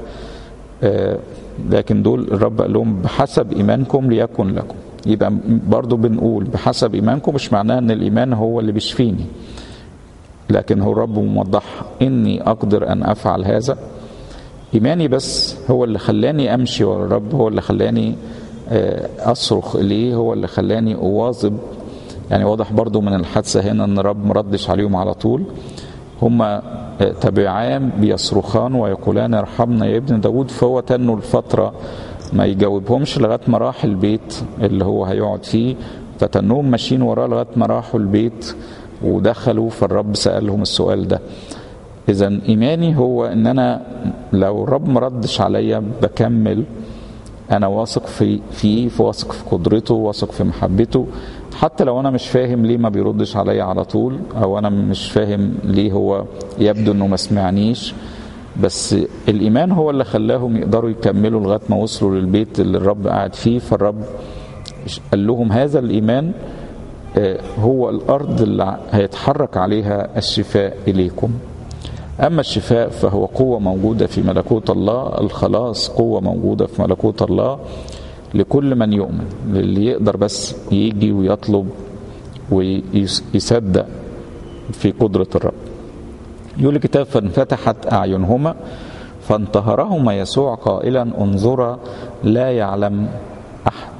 لكن دول الرب قال لهم بحسب إيمانكم ليكن لكم يبقى برضو بنقول بحسب إيمانكم مش معناه أن الإيمان هو اللي بيشفيني لكن هو الرب موضح إني أقدر أن أفعل هذا إيماني بس هو اللي خلاني أمشي ورا الرب هو اللي خلاني أصرخ إليه هو اللي خلاني أواظب يعني واضح برضو من الحادثة هنا أن الرب مردش عليهم على طول هما تبعان بيصرخان ويقولان ارحمنا يا ابن داود فهو تنوا الفترة ما يجاوبهمش لغاية ما راح البيت اللي هو هيقعد فيه فتنوهم ماشيين وراه لغاية ما راحوا البيت ودخلوا فالرب سألهم السؤال ده إذا إيماني هو إن أنا لو الرب مردش عليا بكمل أنا واثق في فيه واثق في قدرته واثق في محبته حتى لو أنا مش فاهم ليه ما بيردش عليا على طول أو أنا مش فاهم ليه هو يبدو إنه ما سمعنيش بس الإيمان هو اللي خلاهم يقدروا يكملوا لغاية ما وصلوا للبيت اللي الرب قاعد فيه فالرب قال لهم هذا الإيمان هو الأرض اللي هيتحرك عليها الشفاء إليكم أما الشفاء فهو قوة موجودة في ملكوت الله الخلاص قوة موجودة في ملكوت الله لكل من يؤمن للي يقدر بس يجي ويطلب ويصدق في قدرة الرب يقول الكتاب فانفتحت أعينهما فانتهرهما يسوع قائلا انظرا لا يعلم أحد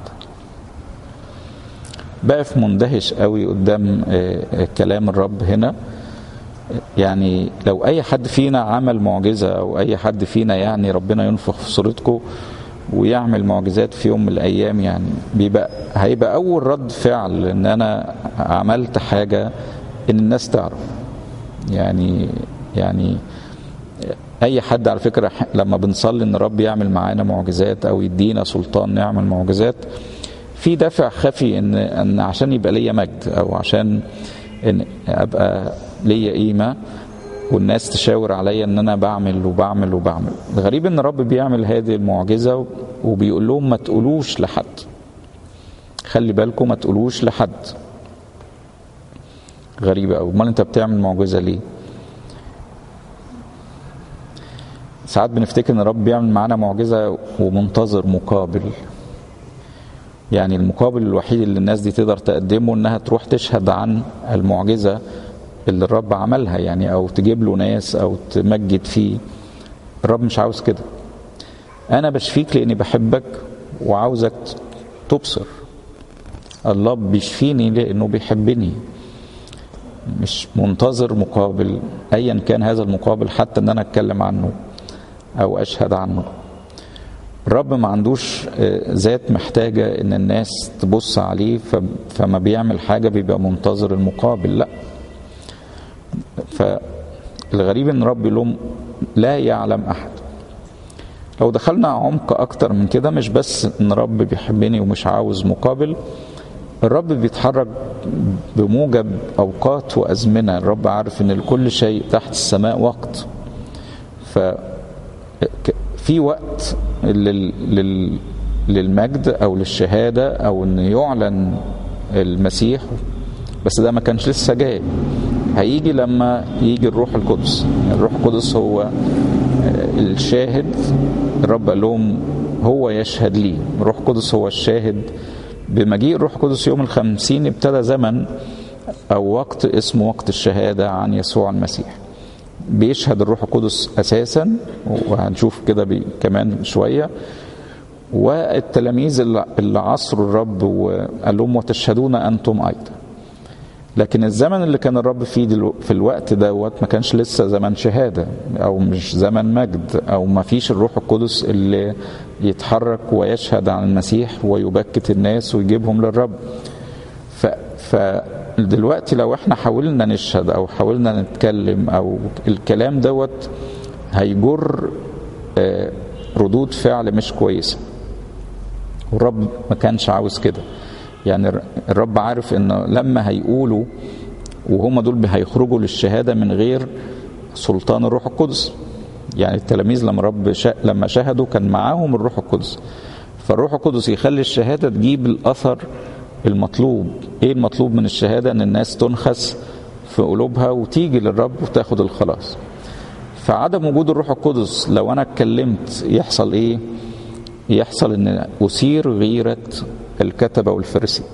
بقف مندهش قوي قدام كلام الرب هنا يعني لو اي حد فينا عمل معجزه او اي حد فينا يعني ربنا ينفخ في صورتكم ويعمل معجزات في يوم من الايام يعني بيبقى هيبقى اول رد فعل ان انا عملت حاجه ان الناس تعرف يعني يعني اي حد على فكره لما بنصلي ان الرب يعمل معانا معجزات او يدينا سلطان نعمل معجزات في دافع خفي ان ان عشان يبقى ليا مجد او عشان ان ابقى ليا قيمه والناس تشاور عليا ان انا بعمل وبعمل وبعمل الغريب ان الرب بيعمل هذه المعجزه وبيقول لهم ما تقولوش لحد خلي بالكم ما تقولوش لحد غريبه قوي امال انت بتعمل معجزه ليه ساعات بنفتكر ان الرب بيعمل معانا معجزه ومنتظر مقابل يعني المقابل الوحيد اللي الناس دي تقدر تقدمه انها تروح تشهد عن المعجزه اللي الرب عملها يعني او تجيب له ناس او تمجد فيه الرب مش عاوز كده انا بشفيك لاني بحبك وعاوزك تبصر الله بيشفيني لانه بيحبني مش منتظر مقابل ايا كان هذا المقابل حتى ان انا اتكلم عنه او اشهد عنه الرب ما عندوش ذات محتاجة ان الناس تبص عليه فما بيعمل حاجة بيبقى منتظر المقابل لا فالغريب ان الرب لهم لا يعلم احد لو دخلنا عمق اكتر من كده مش بس ان الرب بيحبني ومش عاوز مقابل الرب بيتحرك بموجب اوقات وازمنه الرب عارف ان لكل شيء تحت السماء وقت ف في وقت لل... لل... للمجد او للشهاده او ان يعلن المسيح بس ده ما كانش لسه جاي هيجي لما يجي الروح القدس الروح القدس هو الشاهد الرب قال لهم هو يشهد لي الروح القدس هو الشاهد بمجيء الروح القدس يوم الخمسين ابتدى زمن او وقت اسمه وقت الشهاده عن يسوع المسيح بيشهد الروح القدس اساسا وهنشوف كده كمان شويه والتلاميذ اللي عصروا الرب وقال لهم وتشهدون انتم ايضا لكن الزمن اللي كان الرب فيه دلو في الوقت دوت ما كانش لسه زمن شهاده او مش زمن مجد او ما فيش الروح القدس اللي يتحرك ويشهد عن المسيح ويبكت الناس ويجيبهم للرب ف, ف دلوقتي لو احنا حاولنا نشهد او حاولنا نتكلم او الكلام دوت هيجر ردود فعل مش كويسه والرب ما كانش عاوز كده يعني الرب عارف ان لما هيقولوا وهم دول هيخرجوا للشهاده من غير سلطان الروح القدس يعني التلاميذ لما رب شا... لما شهدوا كان معاهم الروح القدس فالروح القدس يخلي الشهاده تجيب الاثر المطلوب ايه المطلوب من الشهاده ان الناس تنخس في قلوبها وتيجي للرب وتاخد الخلاص فعدم وجود الروح القدس لو انا اتكلمت يحصل ايه يحصل ان اثير غيره الكتبه والفرسين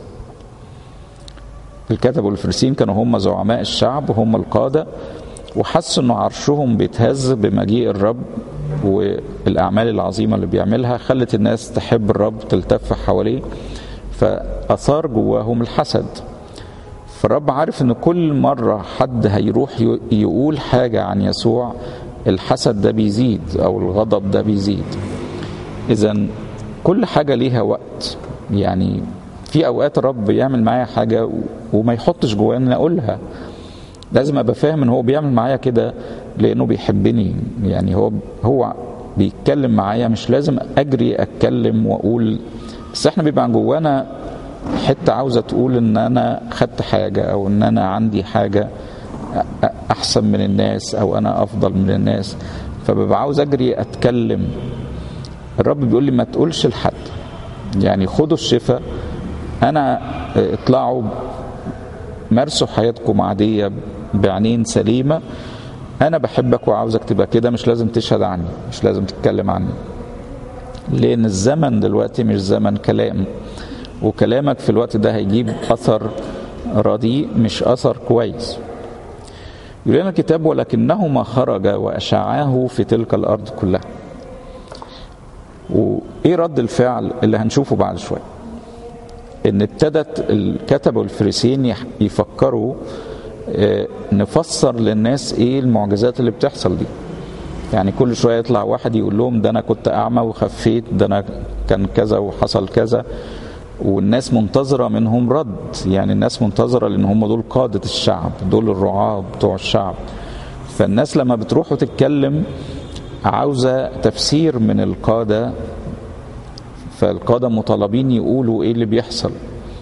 الكتبه والفرسين كانوا هم زعماء الشعب وهم القاده وحسوا ان عرشهم بيتهز بمجيء الرب والاعمال العظيمه اللي بيعملها خلت الناس تحب الرب تلتف حواليه فأثار جواهم الحسد فالرب عارف ان كل مرة حد هيروح يقول حاجة عن يسوع الحسد ده بيزيد او الغضب ده بيزيد اذا كل حاجة ليها وقت يعني في اوقات الرب يعمل معايا حاجة وما يحطش جوايا ان اقولها لازم ابقى فاهم ان هو بيعمل معايا كده لانه بيحبني يعني هو هو بيتكلم معايا مش لازم اجري اتكلم واقول بس احنا بيبقى جوانا حته عاوزه تقول ان انا خدت حاجه او ان انا عندي حاجه احسن من الناس او انا افضل من الناس فببقى عاوز اجري اتكلم الرب بيقول لي ما تقولش لحد يعني خدوا الشفاء انا اطلعوا مارسوا حياتكم عاديه بعينين سليمه انا بحبك وعاوزك تبقى كده مش لازم تشهد عني مش لازم تتكلم عني لان الزمن دلوقتي مش زمن كلام وكلامك في الوقت ده هيجيب اثر رديء مش أثر كويس يقول لنا الكتاب ولكنهما خرج وأشعاه في تلك الأرض كلها وإيه رد الفعل اللي هنشوفه بعد شوية إن ابتدت الكتبة والفريسين يفكروا نفسر للناس إيه المعجزات اللي بتحصل دي يعني كل شوية يطلع واحد يقول لهم ده أنا كنت أعمى وخفيت ده أنا كان كذا وحصل كذا والناس منتظرة منهم رد يعني الناس منتظرة لأن هم دول قادة الشعب دول الرعاة بتوع الشعب فالناس لما بتروح وتتكلم عاوزة تفسير من القادة فالقادة مطالبين يقولوا ايه اللي بيحصل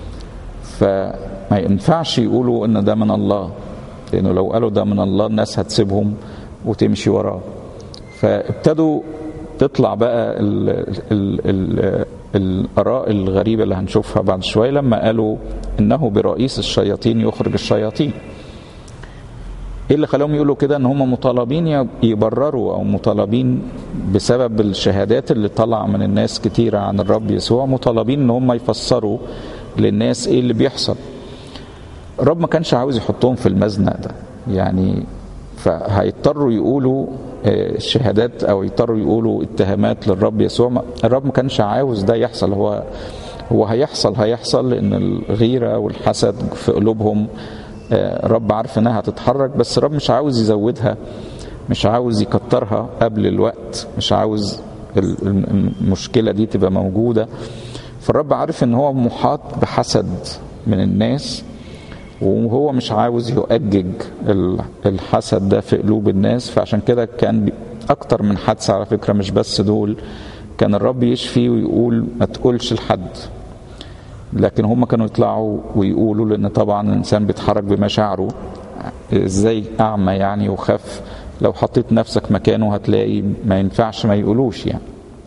فما ينفعش يقولوا ان ده من الله لانه لو قالوا ده من الله الناس هتسيبهم وتمشي وراه فابتدوا تطلع بقى ال ال ال الآراء الغريبة اللي هنشوفها بعد شوية لما قالوا إنه برئيس الشياطين يخرج الشياطين ايه اللي خلاهم يقولوا كده ان هم مطالبين يبرروا او مطالبين بسبب الشهادات اللي طلع من الناس كتيرة عن الرب يسوع مطالبين ان هم يفسروا للناس ايه اللي بيحصل الرب ما كانش عاوز يحطهم في المزنق ده يعني فهيضطروا يقولوا شهادات او يضطروا يقولوا اتهامات للرب يسوع الرب ما كانش عاوز ده يحصل هو هو هيحصل هيحصل لان الغيره والحسد في قلوبهم رب عارف انها هتتحرك بس رب مش عاوز يزودها مش عاوز يكترها قبل الوقت مش عاوز المشكله دي تبقى موجوده فالرب عارف ان هو محاط بحسد من الناس وهو مش عاوز يؤجج الحسد ده في قلوب الناس فعشان كده كان اكتر من حادثه على فكره مش بس دول كان الرب يشفي ويقول ما تقولش لحد لكن هم كانوا يطلعوا ويقولوا لان طبعا الانسان بيتحرك بمشاعره ازاي اعمى يعني وخف لو حطيت نفسك مكانه هتلاقي ما ينفعش ما يقولوش يعني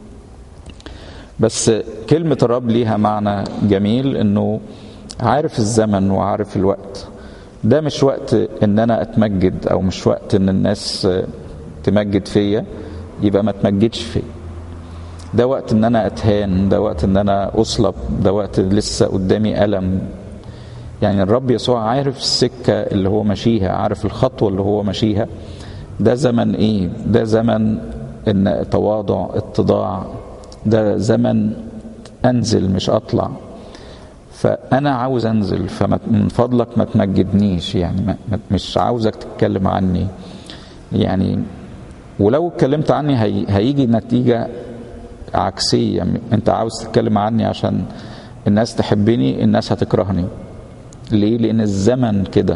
بس كلمة الرب ليها معنى جميل انه عارف الزمن وعارف الوقت ده مش وقت ان انا اتمجد او مش وقت ان الناس تمجد فيا يبقى ما تمجدش فيا ده وقت ان انا اتهان ده وقت ان انا اصلب ده وقت لسه قدامي الم يعني الرب يسوع عارف السكة اللي هو ماشيها عارف الخطوة اللي هو ماشيها ده زمن ايه ده زمن ان تواضع اتضاع ده زمن انزل مش اطلع فانا عاوز انزل فمن فضلك ما تمجدنيش يعني ما مش عاوزك تتكلم عني يعني ولو اتكلمت عني هي هيجي نتيجه عكسيه انت عاوز تتكلم عني عشان الناس تحبني الناس هتكرهني ليه لان الزمن كده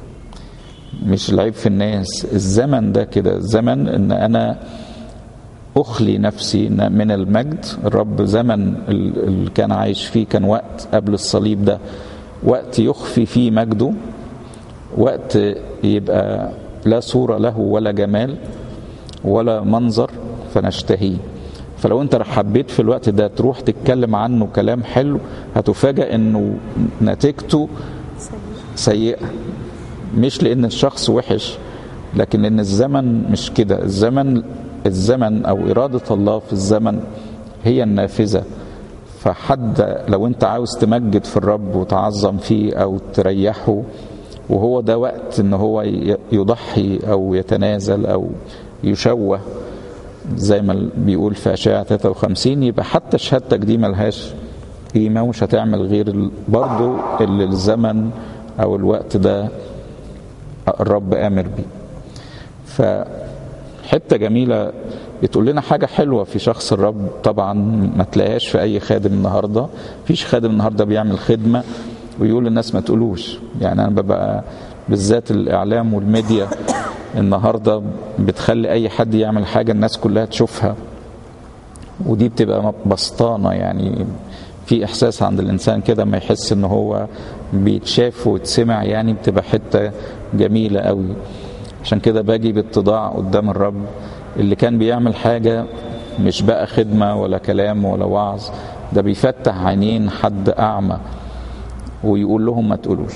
مش العيب في الناس الزمن ده كده الزمن ان انا اخلي نفسي من المجد الرب زمن اللي كان عايش فيه كان وقت قبل الصليب ده وقت يخفي فيه مجده وقت يبقى لا صوره له ولا جمال ولا منظر فنشتهيه فلو انت حبيت في الوقت ده تروح تتكلم عنه كلام حلو هتفاجأ انه نتيجته سيئة مش لان الشخص وحش لكن ان الزمن مش كده الزمن الزمن او اراده الله في الزمن هي النافذه فحد لو انت عاوز تمجد في الرب وتعظم فيه او تريحه وهو ده وقت ان هو يضحي او يتنازل او يشوه زي ما بيقول في اشعه 53 يبقى حتى شهادتك دي ملهاش قيمه ومش هتعمل غير برضه اللي الزمن او الوقت ده الرب امر بيه ف حته جميله بتقول لنا حاجه حلوه في شخص الرب طبعا ما تلاقيهاش في اي خادم النهارده مفيش خادم النهارده بيعمل خدمه ويقول للناس ما تقولوش يعني انا ببقى بالذات الاعلام والميديا النهارده بتخلي اي حد يعمل حاجه الناس كلها تشوفها ودي بتبقى بسطانه يعني في احساس عند الانسان كده ما يحس ان هو بيتشاف ويتسمع يعني بتبقى حته جميله قوي عشان كده باجي باتضاع قدام الرب اللي كان بيعمل حاجة مش بقى خدمة ولا كلام ولا وعظ ده بيفتح عينين حد أعمى ويقول لهم ما تقولوش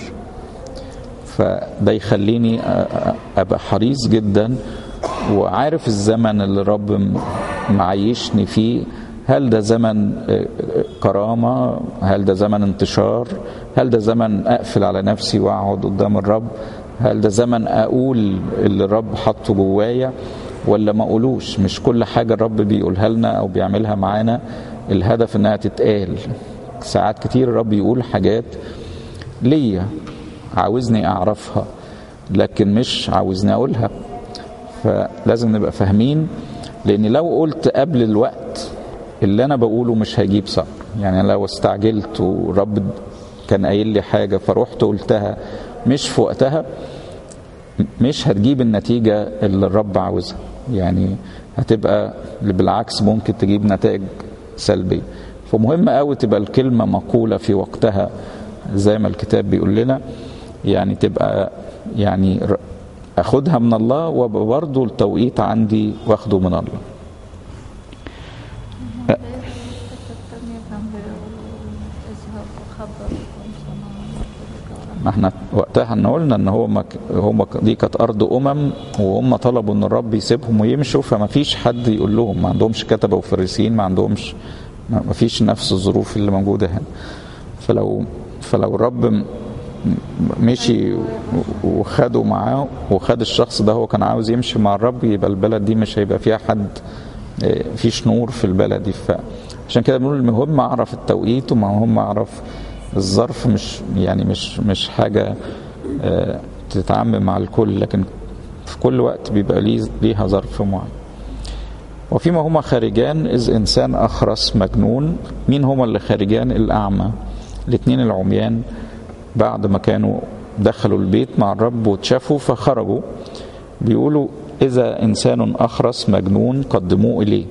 فده يخليني أبقى حريص جدا وعارف الزمن اللي الرب معيشني فيه هل ده زمن كرامة هل ده زمن انتشار هل ده زمن أقفل على نفسي وأقعد قدام الرب هل ده زمن أقول اللي الرب حطه جوايا ولا ما أقولوش مش كل حاجة الرب بيقولها لنا أو بيعملها معانا الهدف إنها تتقال ساعات كتير الرب يقول حاجات ليا عاوزني أعرفها لكن مش عاوزني أقولها فلازم نبقى فاهمين لأن لو قلت قبل الوقت اللي أنا بقوله مش هيجيب صح يعني لو استعجلت ورب كان قايل لي حاجة فرحت قلتها مش في وقتها مش هتجيب النتيجة اللي الرب عاوزها يعني هتبقى بالعكس ممكن تجيب نتائج سلبية فمهم قوي تبقى الكلمة مقولة في وقتها زي ما الكتاب بيقول لنا يعني تبقى يعني اخدها من الله وبرضه التوقيت عندي واخده من الله ما احنا وقتها احنا قلنا ان هو مك... هم دي كانت ارض امم وهم طلبوا ان الرب يسيبهم ويمشوا فما فيش حد يقول لهم ما عندهمش كتبه وفريسين ما عندهمش ما فيش نفس الظروف اللي موجوده هنا فلو فلو الرب مشي وخده معاه وخد الشخص ده هو كان عاوز يمشي مع الرب يبقى البلد دي مش هيبقى فيها حد فيش نور في البلد دي فعشان كده بنقول المهم اعرف التوقيت ومهم اعرف الظرف مش يعني مش مش حاجه تتعمم مع الكل لكن في كل وقت بيبقى ليه ليها ظرف معين وفيما هما خارجان إذ إنسان أخرس مجنون مين هما اللي خارجان الأعمى الاثنين العميان بعد ما كانوا دخلوا البيت مع الرب واتشافوا فخرجوا بيقولوا إذا إنسان أخرس مجنون قدموه إليه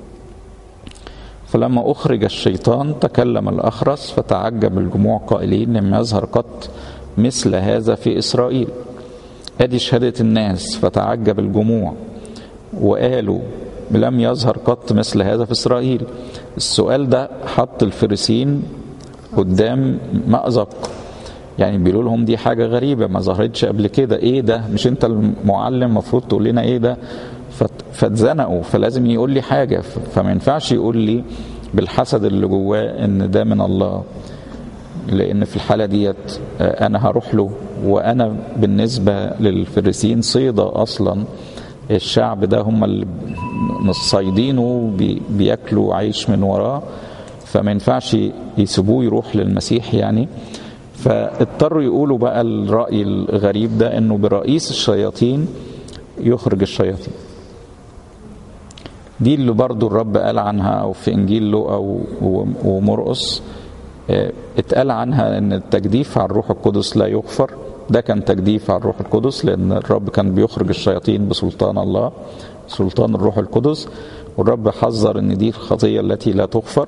فلما أخرج الشيطان تكلم الأخرس فتعجب الجموع قائلين لم يظهر قط مثل هذا في إسرائيل أدي شهادة الناس فتعجب الجموع وقالوا لم يظهر قط مثل هذا في إسرائيل السؤال ده حط الفريسين قدام مأزق يعني بيقولوا لهم دي حاجة غريبة ما ظهرتش قبل كده ايه ده مش انت المعلم المفروض تقول لنا ايه ده فاتزنقوا فلازم يقول لي حاجة فما ينفعش يقول لي بالحسد اللي جواه ان ده من الله لان في الحالة ديت انا هروح له وانا بالنسبة للفريسيين صيدة اصلا الشعب ده هم اللي صايدينه بياكلوا عيش من وراه فما ينفعش يسيبوه يروح للمسيح يعني فاضطروا يقولوا بقى الرأي الغريب ده انه برئيس الشياطين يخرج الشياطين دي اللي برضو الرب قال عنها او في انجيل لوقا ومرقس اتقال عنها ان التجديف على الروح القدس لا يغفر ده كان تجديف على الروح القدس لان الرب كان بيخرج الشياطين بسلطان الله سلطان الروح القدس والرب حذر ان دي الخطيه التي لا تغفر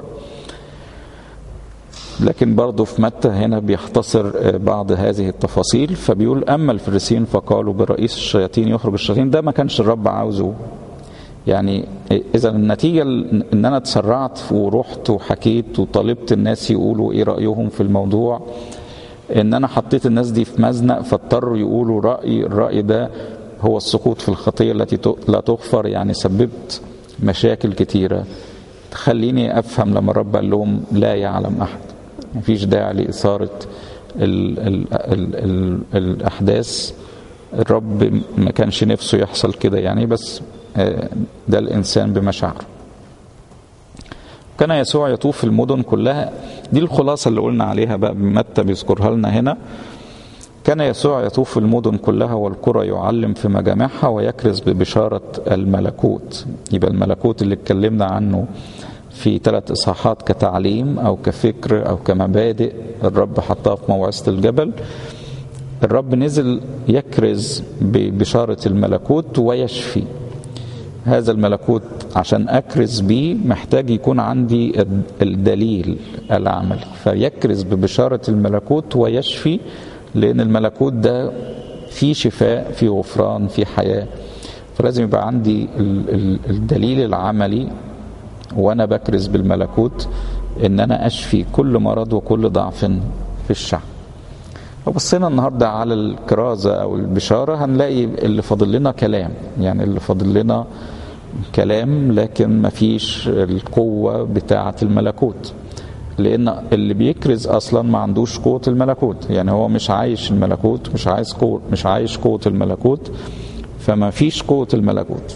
لكن برضه في متى هنا بيختصر بعض هذه التفاصيل فبيقول اما الفريسيين فقالوا برئيس الشياطين يخرج الشياطين ده ما كانش الرب عاوزه يعني اذا النتيجه ان انا اتسرعت ورحت وحكيت وطالبت الناس يقولوا ايه رايهم في الموضوع ان انا حطيت الناس دي في مزنق فاضطروا يقولوا راي الراي ده هو السقوط في الخطيه التي لا تغفر يعني سببت مشاكل كتيره تخليني افهم لما الرب قال لهم لا يعلم احد مفيش داعي لإثارة ال ال ال ال الأحداث الرب ما كانش نفسه يحصل كده يعني بس ده الإنسان بمشاعره كان يسوع يطوف في المدن كلها دي الخلاصة اللي قلنا عليها بقى متى بيذكرها لنا هنا كان يسوع يطوف في المدن كلها والقرى يعلم في مجامعها ويكرز ببشارة الملكوت يبقى الملكوت اللي اتكلمنا عنه في ثلاث إصحاحات كتعليم أو كفكر أو كمبادئ الرب حطها في موعظة الجبل الرب نزل يكرز ببشارة الملكوت ويشفي هذا الملكوت عشان أكرز بيه محتاج يكون عندي الدليل العملي فيكرز ببشارة الملكوت ويشفي لأن الملكوت ده فيه شفاء فيه غفران فيه حياة فلازم يبقى عندي الدليل العملي وانا بكرز بالملكوت ان انا اشفي كل مرض وكل ضعف في الشعب لو بصينا النهارده على الكرازه او البشاره هنلاقي اللي فاضل لنا كلام يعني اللي فاضل لنا كلام لكن مفيش القوة بتاعة الملكوت لأن اللي بيكرز أصلا ما عندوش قوة الملكوت يعني هو مش عايش الملكوت مش عايز قوة مش عايش قوة الملكوت فما فيش قوة الملكوت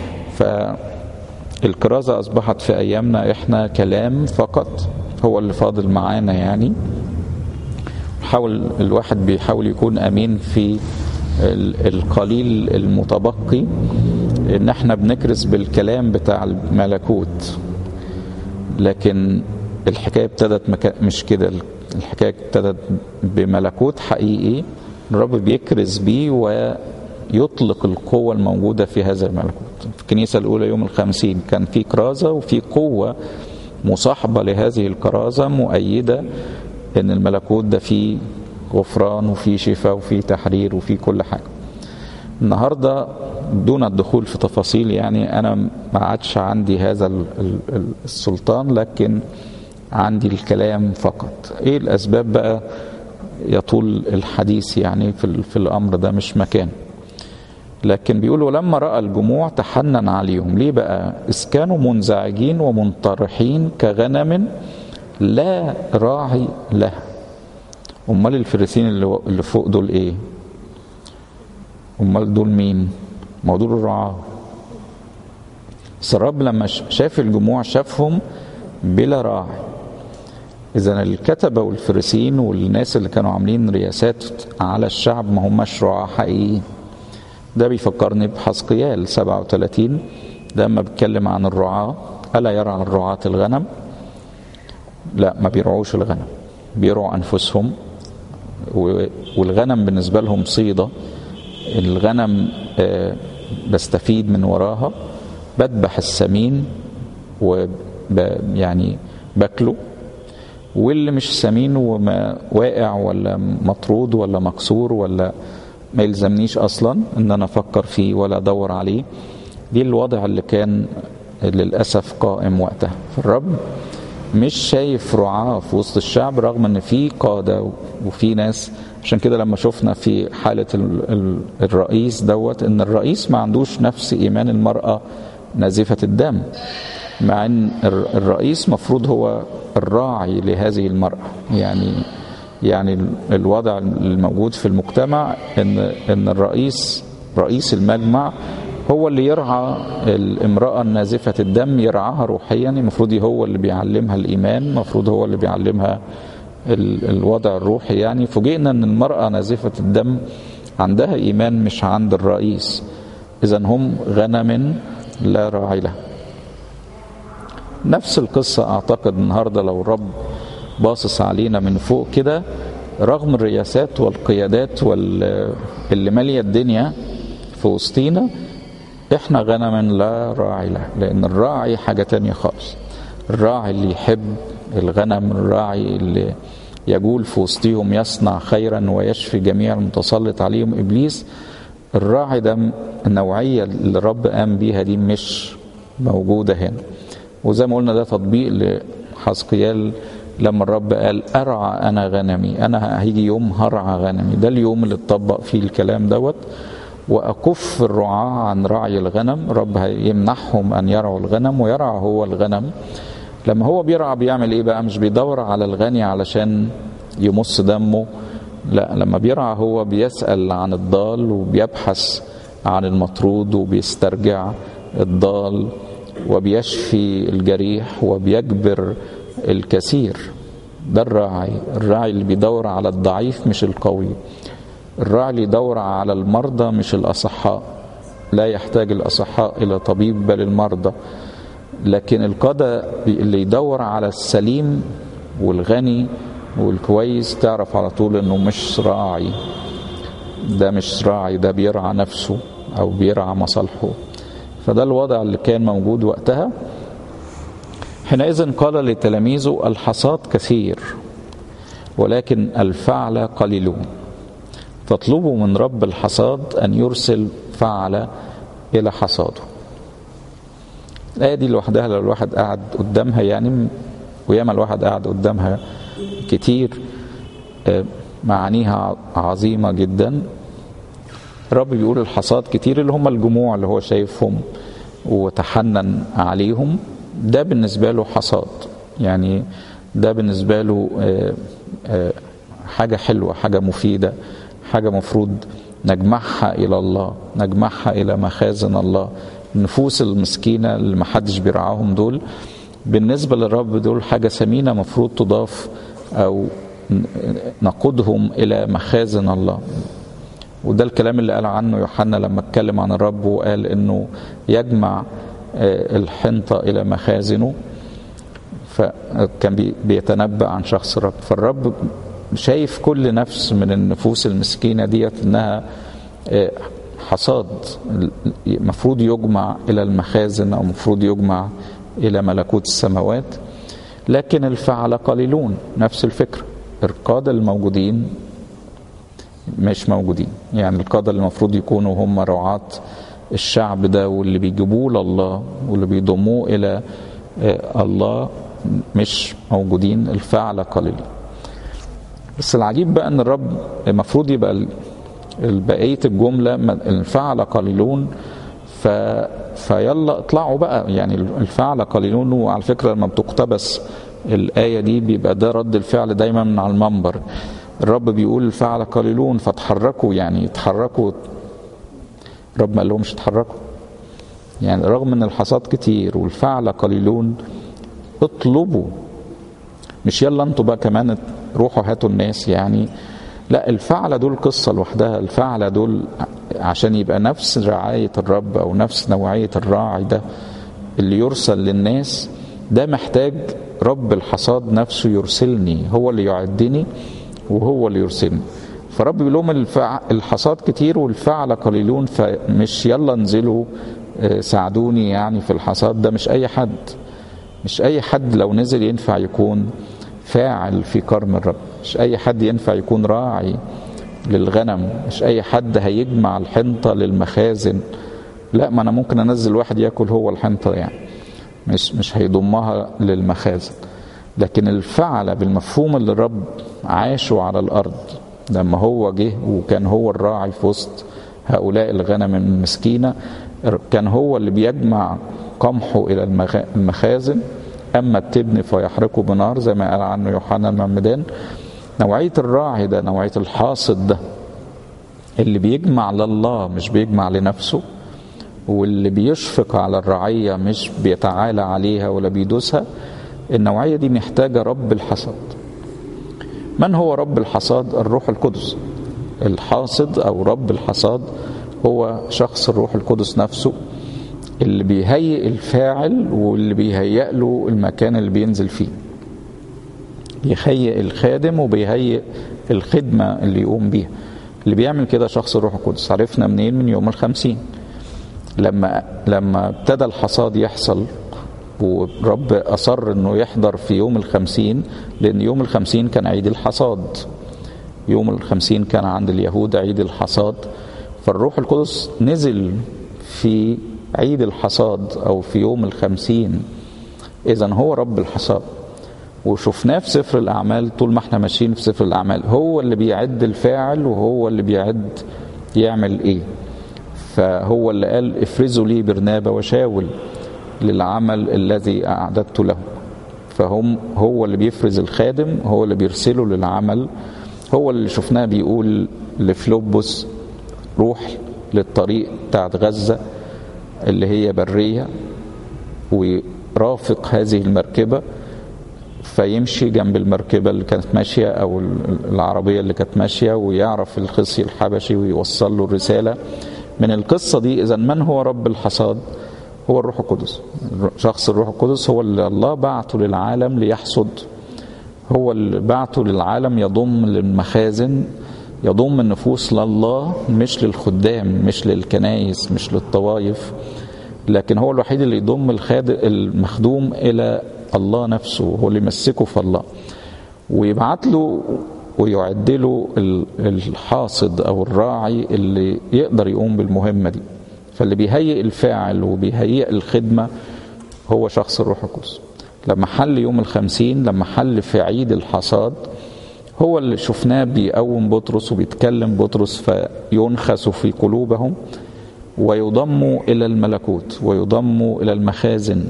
فالكرازة أصبحت في أيامنا إحنا كلام فقط هو اللي فاضل معانا يعني حاول الواحد بيحاول يكون أمين في القليل المتبقي ان احنا بنكرس بالكلام بتاع الملكوت لكن الحكايه ابتدت مكا... مش كده الحكايه ابتدت بملكوت حقيقي الرب بيكرز بيه ويطلق القوة الموجودة في هذا الملكوت في الكنيسة الأولى يوم الخمسين كان في كرازة وفي قوة مصاحبة لهذه الكرازة مؤيدة أن الملكوت ده فيه غفران وفيه شفاء وفيه تحرير وفيه كل حاجة النهارده دون الدخول في تفاصيل يعني انا ما عادش عندي هذا السلطان لكن عندي الكلام فقط ايه الاسباب بقى يطول الحديث يعني في, في الامر ده مش مكان لكن بيقولوا لما راى الجموع تحنن عليهم ليه بقى اذ كانوا منزعجين ومنطرحين كغنم لا راعي له امال الفريسين اللي اللي فوق دول ايه امال دول مين ما دول الرعاة بس الرب لما شاف الجموع شافهم بلا راعي اذا الكتبه والفريسيين والناس اللي كانوا عاملين رياسات على الشعب ما هماش رعاة حقيقيين ده بيفكرني بحسقيال 37 ده لما بيتكلم عن الرعاة ألا يرعى الرعاة الغنم لا ما بيرعوش الغنم بيرعوا أنفسهم والغنم بالنسبة لهم صيدة الغنم بستفيد من وراها بذبح السمين و يعني باكله واللي مش سمين وما واقع ولا مطرود ولا مكسور ولا ما يلزمنيش اصلا ان انا افكر فيه ولا ادور عليه دي الوضع اللي كان للاسف قائم وقتها فالرب مش شايف رعاة في وسط الشعب رغم ان في قادة وفي ناس عشان كده لما شفنا في حالة الرئيس دوت ان الرئيس ما عندوش نفس ايمان المرأة نازفة الدم مع ان الرئيس مفروض هو الراعي لهذه المرأة يعني يعني الوضع الموجود في المجتمع ان ان الرئيس رئيس المجمع هو اللي يرعى الامرأة النازفة الدم يرعاها روحيا المفروض هو اللي بيعلمها الإيمان المفروض هو اللي بيعلمها الوضع الروحي يعني فوجئنا ان المرأة نازفة الدم عندها إيمان مش عند الرئيس إذا هم غنم لا راعي له نفس القصة أعتقد النهاردة لو الرب باصص علينا من فوق كده رغم الرياسات والقيادات واللي مالية الدنيا في وسطينا احنا غنما لا راعي له لان الراعي حاجة تانية خالص الراعي اللي يحب الغنم الراعي اللي يجول في وسطهم يصنع خيرا ويشفي جميع المتسلط عليهم ابليس الراعي ده النوعية اللي الرب قام بيها دي مش موجودة هنا وزي ما قلنا ده تطبيق لحسقيال لما الرب قال أرعى أنا غنمي أنا هيجي يوم هرعى غنمي ده اليوم اللي اتطبق فيه الكلام دوت وأكف الرعاة عن رعي الغنم رب يمنحهم أن يرعوا الغنم ويرعى هو الغنم لما هو بيرعى بيعمل إيه بقى مش بيدور على الغني علشان يمص دمه لا لما بيرعى هو بيسأل عن الضال وبيبحث عن المطرود وبيسترجع الضال وبيشفي الجريح وبيجبر الكثير ده الراعي الراعي اللي بيدور على الضعيف مش القوي الراعي اللي يدور على المرضى مش الأصحاء لا يحتاج الأصحاء إلى طبيب بل المرضى لكن القادة اللي يدور على السليم والغني والكويس تعرف على طول انه مش راعي ده مش راعي ده بيرعى نفسه او بيرعى مصالحه فده الوضع اللي كان موجود وقتها حينئذ قال لتلاميذه الحصاد كثير ولكن الفعل قليلون فاطلبوا من رب الحصاد أن يرسل فعل إلى حصاده الآية دي لوحدها لو الواحد قاعد قدامها يعني وياما الواحد قاعد قدامها كتير معانيها عظيمة جدا الرب بيقول الحصاد كتير اللي هم الجموع اللي هو شايفهم وتحنن عليهم ده بالنسبة له حصاد يعني ده بالنسبة له حاجة حلوة حاجة مفيدة حاجة مفروض نجمعها إلى الله نجمعها إلى مخازن الله النفوس المسكينة اللي محدش بيرعاهم دول بالنسبة للرب دول حاجة ثمينة مفروض تضاف أو نقودهم إلى مخازن الله وده الكلام اللي قال عنه يوحنا لما اتكلم عن الرب وقال انه يجمع الحنطة إلى مخازنه فكان بيتنبأ عن شخص الرب فالرب شايف كل نفس من النفوس المسكينة ديت انها حصاد المفروض يجمع إلى المخازن أو مفروض يجمع إلى ملكوت السماوات لكن الفعل قليلون نفس الفكرة القادة الموجودين مش موجودين يعني القادة اللي المفروض يكونوا هم رعاة الشعب ده واللي بيجيبوه لله واللي بيضموه إلى الله مش موجودين الفعل قليلين بس العجيب بقى ان الرب المفروض يبقى بقيه الجمله الفعل قليلون ف فيلا اطلعوا بقى يعني الفعل قليلون وعلى فكره لما بتقتبس الايه دي بيبقى ده رد الفعل دايما من على المنبر الرب بيقول الفعل قليلون فتحركوا يعني اتحركوا الرب ما قال لهمش اتحركوا يعني رغم ان الحصاد كتير والفعل قليلون اطلبوا مش يلا انتوا بقى كمان روحوا هاتوا الناس يعني لا الفعلة دول قصة لوحدها الفعلة دول عشان يبقى نفس رعاية الرب أو نفس نوعية الراعي ده اللي يرسل للناس ده محتاج رب الحصاد نفسه يرسلني هو اللي يعدني وهو اللي يرسلني فرب بيقول لهم الفع... الحصاد كتير والفعل قليلون فمش يلا انزلوا ساعدوني يعني في الحصاد ده مش أي حد مش أي حد لو نزل ينفع يكون فاعل في كرم الرب مش اي حد ينفع يكون راعي للغنم مش اي حد هيجمع الحنطه للمخازن لا ما انا ممكن انزل واحد ياكل هو الحنطه يعني مش مش هيضمها للمخازن لكن الفعل بالمفهوم اللي الرب عاشه على الارض لما هو جه وكان هو الراعي في وسط هؤلاء الغنم المسكينه كان هو اللي بيجمع قمحه الى المخازن أما التبن فيحرقه بنار زي ما قال عنه يوحنا المعمدان نوعية الراعي ده نوعية الحاصد ده اللي بيجمع لله مش بيجمع لنفسه واللي بيشفق على الرعية مش بيتعالى عليها ولا بيدوسها النوعية دي محتاجة رب الحصاد من هو رب الحصاد الروح القدس الحاصد أو رب الحصاد هو شخص الروح القدس نفسه اللي بيهيئ الفاعل واللي بيهيئ له المكان اللي بينزل فيه بيهيئ الخادم وبيهيئ الخدمة اللي يقوم بيها اللي بيعمل كده شخص الروح القدس عرفنا منين من يوم الخمسين لما لما ابتدى الحصاد يحصل ورب أصر أنه يحضر في يوم الخمسين لأن يوم الخمسين كان عيد الحصاد يوم الخمسين كان عند اليهود عيد الحصاد فالروح القدس نزل في عيد الحصاد أو في يوم الخمسين إذا هو رب الحصاد وشفناه في سفر الأعمال طول ما احنا ماشيين في سفر الأعمال هو اللي بيعد الفاعل وهو اللي بيعد يعمل إيه فهو اللي قال افرزوا لي برنابا وشاول للعمل الذي أعددت له فهم هو اللي بيفرز الخادم هو اللي بيرسله للعمل هو اللي شفناه بيقول لفلوبوس روح للطريق بتاعت غزة اللي هي برية ويرافق هذه المركبة فيمشي جنب المركبة اللي كانت ماشية أو العربية اللي كانت ماشية ويعرف الخصي الحبشي ويوصل له الرسالة من القصة دي إذا من هو رب الحصاد هو الروح القدس شخص الروح القدس هو اللي الله بعته للعالم ليحصد هو اللي بعته للعالم يضم للمخازن يضم النفوس لله مش للخدام مش للكنايس مش للطوائف لكن هو الوحيد اللي يضم الخادم المخدوم الى الله نفسه هو اللي يمسكه في الله ويبعت له ويعد له الحاصد او الراعي اللي يقدر يقوم بالمهمه دي فاللي بيهيئ الفاعل وبيهيئ الخدمه هو شخص الروح القدس لما حل يوم الخمسين لما حل في عيد الحصاد هو اللي شفناه بيقوم بطرس وبيتكلم بطرس فينخس في قلوبهم ويضموا إلى الملكوت ويضموا إلى المخازن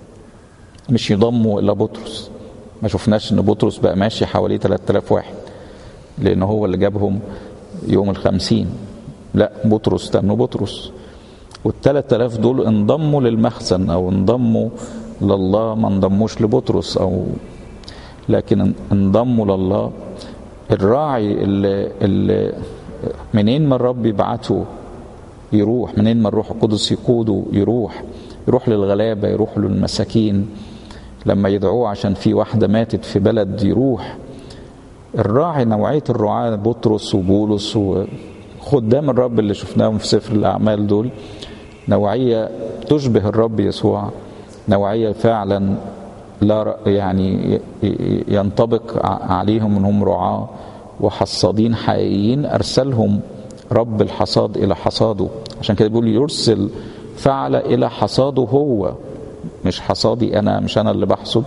مش يضموا إلى بطرس ما شفناش إن بطرس بقى ماشي حواليه 3000 واحد لأن هو اللي جابهم يوم الخمسين لا بطرس تأمنوا بطرس والثلاث آلاف دول انضموا للمخزن أو انضموا لله ما انضموش لبطرس أو لكن انضموا لله الراعي اللي, اللي منين ما الرب يبعته يروح منين ما الروح القدس يقوده يروح يروح للغلابة يروح للمساكين لما يدعوه عشان في واحدة ماتت في بلد يروح الراعي نوعية الرعاة بطرس وبولس وخدام الرب اللي شفناهم في سفر الأعمال دول نوعية تشبه الرب يسوع نوعية فعلا لا يعني ينطبق عليهم انهم رعاة وحصادين حقيقيين ارسلهم رب الحصاد الى حصاده عشان كده بيقول يرسل فعل الى حصاده هو مش حصادي انا مش انا اللي بحصد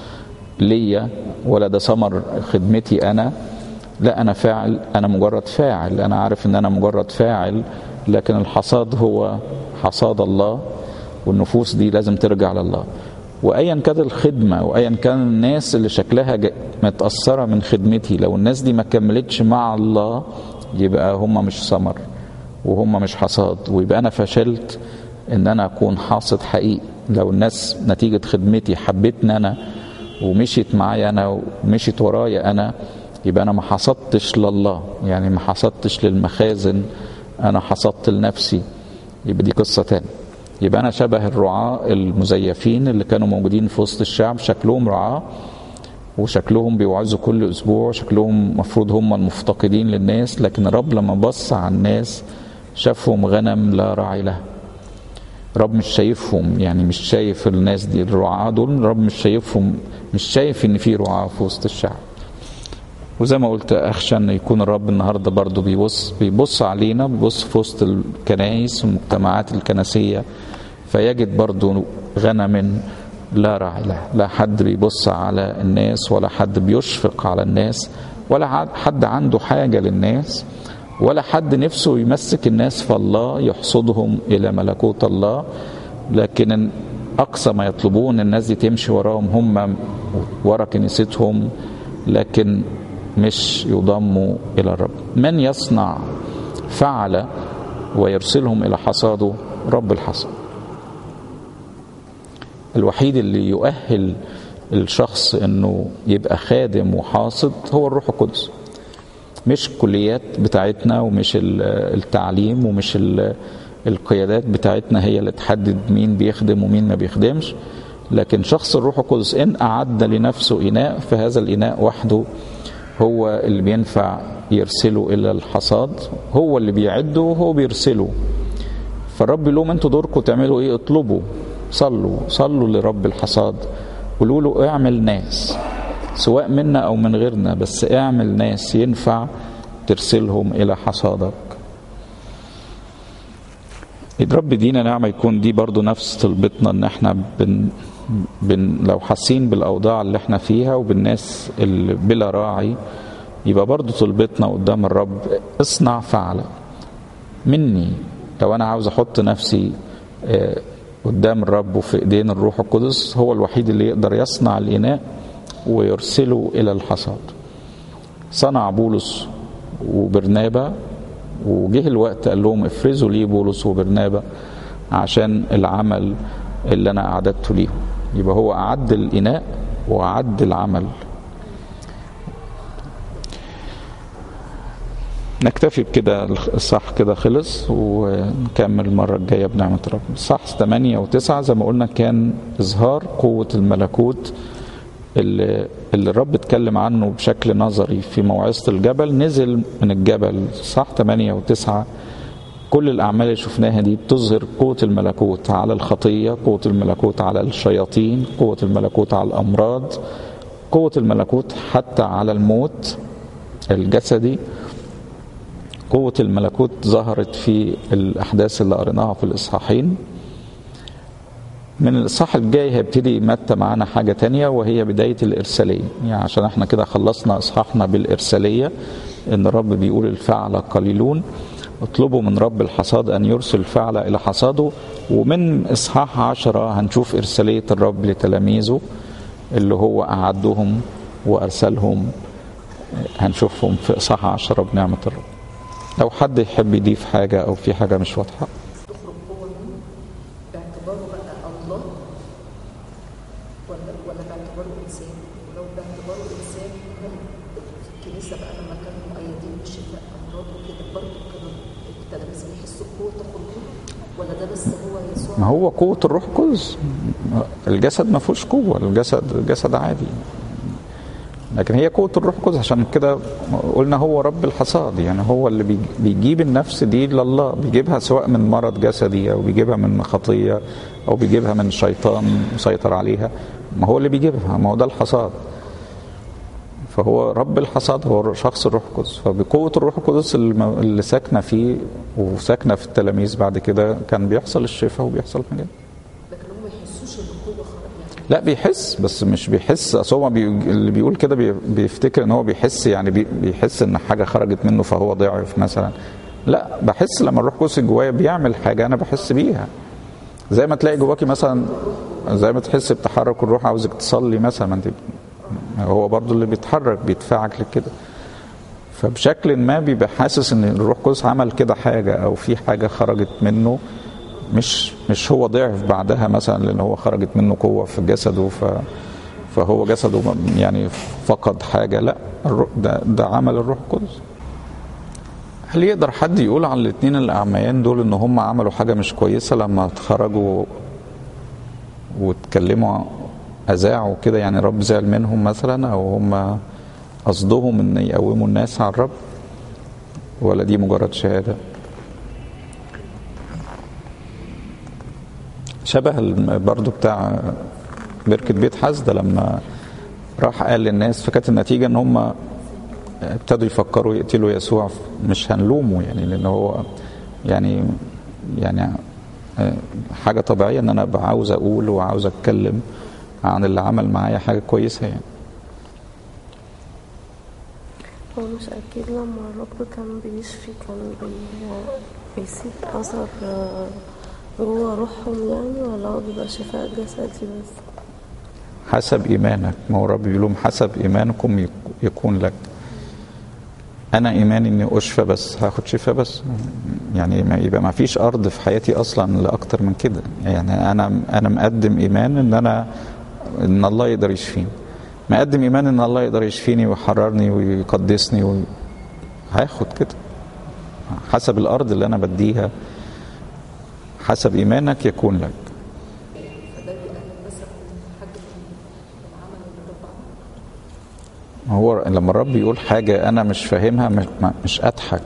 ليا ولا ده ثمر خدمتي انا لا انا فاعل انا مجرد فاعل انا عارف ان انا مجرد فاعل لكن الحصاد هو حصاد الله والنفوس دي لازم ترجع لله وايا كانت الخدمه وايا كان الناس اللي شكلها متاثره من خدمتي لو الناس دي ما كملتش مع الله يبقى هم مش ثمر وهم مش حصاد ويبقى انا فشلت ان انا اكون حاصد حقيقي لو الناس نتيجه خدمتي حبتني انا ومشيت معايا انا ومشيت ورايا انا يبقى انا ما حصدتش لله يعني ما حصدتش للمخازن انا حصدت لنفسي يبقى دي قصه تانية يبقى انا شبه الرعاة المزيفين اللي كانوا موجودين في وسط الشعب شكلهم رعاة وشكلهم بيوعظوا كل اسبوع شكلهم مفروض هم المفتقدين للناس لكن الرب لما بص على الناس شافهم غنم لا راعي لها رب مش شايفهم يعني مش شايف الناس دي الرعاة دول رب مش شايفهم مش شايف ان في رعاة في وسط الشعب وزي ما قلت اخشى ان يكون الرب النهارده برضه بيبص بيبص علينا بيبص في وسط الكنائس والمجتمعات الكنسيه فيجد برضه غنم لا راعي له لا حد بيبص على الناس ولا حد بيشفق على الناس ولا حد عنده حاجه للناس ولا حد نفسه يمسك الناس فالله يحصدهم الى ملكوت الله لكن اقصى ما يطلبون الناس دي تمشي وراهم هم ورا كنيستهم لكن مش يضموا الى الرب من يصنع فعل ويرسلهم الى حصاده رب الحصاد الوحيد اللي يؤهل الشخص انه يبقى خادم وحاصد هو الروح القدس مش الكليات بتاعتنا ومش التعليم ومش القيادات بتاعتنا هي اللي تحدد مين بيخدم ومين ما بيخدمش لكن شخص الروح القدس ان اعد لنفسه اناء فهذا الاناء وحده هو اللي بينفع يرسله الى الحصاد هو اللي بيعده وهو بيرسله فالرب يقول لهم انتوا دوركم تعملوا ايه اطلبوا صلوا صلوا لرب الحصاد قولوا له اعمل ناس سواء منا او من غيرنا بس اعمل ناس ينفع ترسلهم الى حصادك رب دينا نعمة يكون دي برضو نفس طلبتنا ان احنا بن بن لو حاسين بالاوضاع اللي احنا فيها وبالناس اللي بلا راعي يبقى برضو طلبتنا قدام الرب اصنع فعلا مني لو انا عاوز احط نفسي قدام الرب وفي ايدين الروح القدس هو الوحيد اللي يقدر يصنع الاناء ويرسله الى الحصاد صنع بولس وبرنابا وجه الوقت قال لهم افرزوا لي بولس وبرنابا عشان العمل اللي انا اعددته ليهم يبقى هو اعد الاناء واعد العمل نكتفي بكده الصح كده خلص ونكمل المرة الجاية بنعمة رب صح 8 و9 زي ما قلنا كان إظهار قوة الملكوت اللي, اللي الرب اتكلم عنه بشكل نظري في موعظة الجبل نزل من الجبل صح 8 و9 كل الأعمال اللي شفناها دي بتظهر قوة الملكوت على الخطية قوة الملكوت على الشياطين قوة الملكوت على الأمراض قوة الملكوت حتى على الموت الجسدي قوة الملكوت ظهرت في الأحداث اللي قريناها في الإصحاحين من الإصحاح الجاي هيبتدي متى معانا حاجة تانية وهي بداية الإرسالية يعني عشان احنا كده خلصنا إصحاحنا بالإرسالية إن الرب بيقول الفعل قليلون اطلبوا من رب الحصاد أن يرسل فعل إلى حصاده ومن إصحاح عشرة هنشوف إرسالية الرب لتلاميذه اللي هو أعدهم وأرسلهم هنشوفهم في إصحاح عشرة بنعمة الرب لو حد يحب يضيف حاجة أو في حاجة مش واضحة تخرج قوة منه باعتباره بقى الله ولا ولا باعتباره إنسان ولو باعتباره إنسان هل الكنيسة بقى لما كانوا مؤيدين بشفاء أمراض وكده برضه كانوا التلاميذ بيحسوا بقوة تخرج منه ولا ده بس هو يسوع ما هو قوة الروح القدس الجسد ما فيهوش قوة الجسد جسد عادي لكن هي قوة الروح القدس عشان كده قلنا هو رب الحصاد يعني هو اللي بيج- بيجيب النفس دي لله بيجيبها سواء من مرض جسدي أو بيجيبها من خطية أو بيجيبها من شيطان مسيطر عليها ما هو اللي بيجيبها ما هو ده الحصاد فهو رب الحصاد هو شخص الروح القدس فبقوة الروح القدس الم- اللي ساكنة فيه وساكنة في التلاميذ بعد كده كان بيحصل الشفاء وبيحصل حاجات لكن هم ما يحسوش إن القوة خرج يعني لا بيحس بس مش بيحس اصل هو بي... اللي بيقول كده بي... بيفتكر ان هو بيحس يعني بي... بيحس ان حاجه خرجت منه فهو ضعف مثلا لا بحس لما الروح القدس جوايا بيعمل حاجه انا بحس بيها زي ما تلاقي جواكي مثلا زي ما تحس بتحرك الروح عاوزك تصلي مثلا ما انت هو برضو اللي بيتحرك بيدفعك لكده فبشكل ما بيبقى حاسس ان الروح القدس عمل كده حاجه او في حاجه خرجت منه مش مش هو ضعف بعدها مثلا لان هو خرجت منه قوه في جسده ف فهو جسده يعني فقد حاجه لا الرو- ده ده عمل الروح القدس هل يقدر حد يقول عن الاثنين الاعميان دول ان هم عملوا حاجه مش كويسه لما خرجوا واتكلموا اذاعوا كده يعني الرب زعل منهم مثلا او هم قصدهم ان يقوموا الناس على الرب ولا دي مجرد شهاده شبه الم- برضو بتاع بركة بيت حزدة لما راح قال للناس فكانت النتيجة ان هم ابتدوا يفكروا يقتلوا يسوع مش هنلومه يعني لان هو يعني يعني آه، حاجة طبيعية ان انا ابقى عاوز اقول وعاوز اتكلم عن اللي عمل معايا حاجة كويسة يعني هو مش أكيد لما الرب كان بيشفي كان بي... بيسيب أثر آه، جوه روحهم يعني ولا هو بيبقى شفاء جسدي بس حسب ايمانك ما هو الرب بيقول لهم حسب ايمانكم يك- يكون لك انا ايماني اني اشفى بس هاخد شفاء بس يعني ما يبقى ما فيش ارض في حياتي اصلا لاكتر من كده يعني انا انا مقدم ايمان ان انا ان الله يقدر يشفيني مقدم ايمان ان الله يقدر يشفيني ويحررني ويقدسني و... هاخد كده حسب الارض اللي انا بديها حسب ايمانك يكون لك فده بيقلل مثلا من حاجة العمل اللي الرب عمله هو لما الرب يقول حاجة أنا مش فاهمها مش, ما- مش أضحك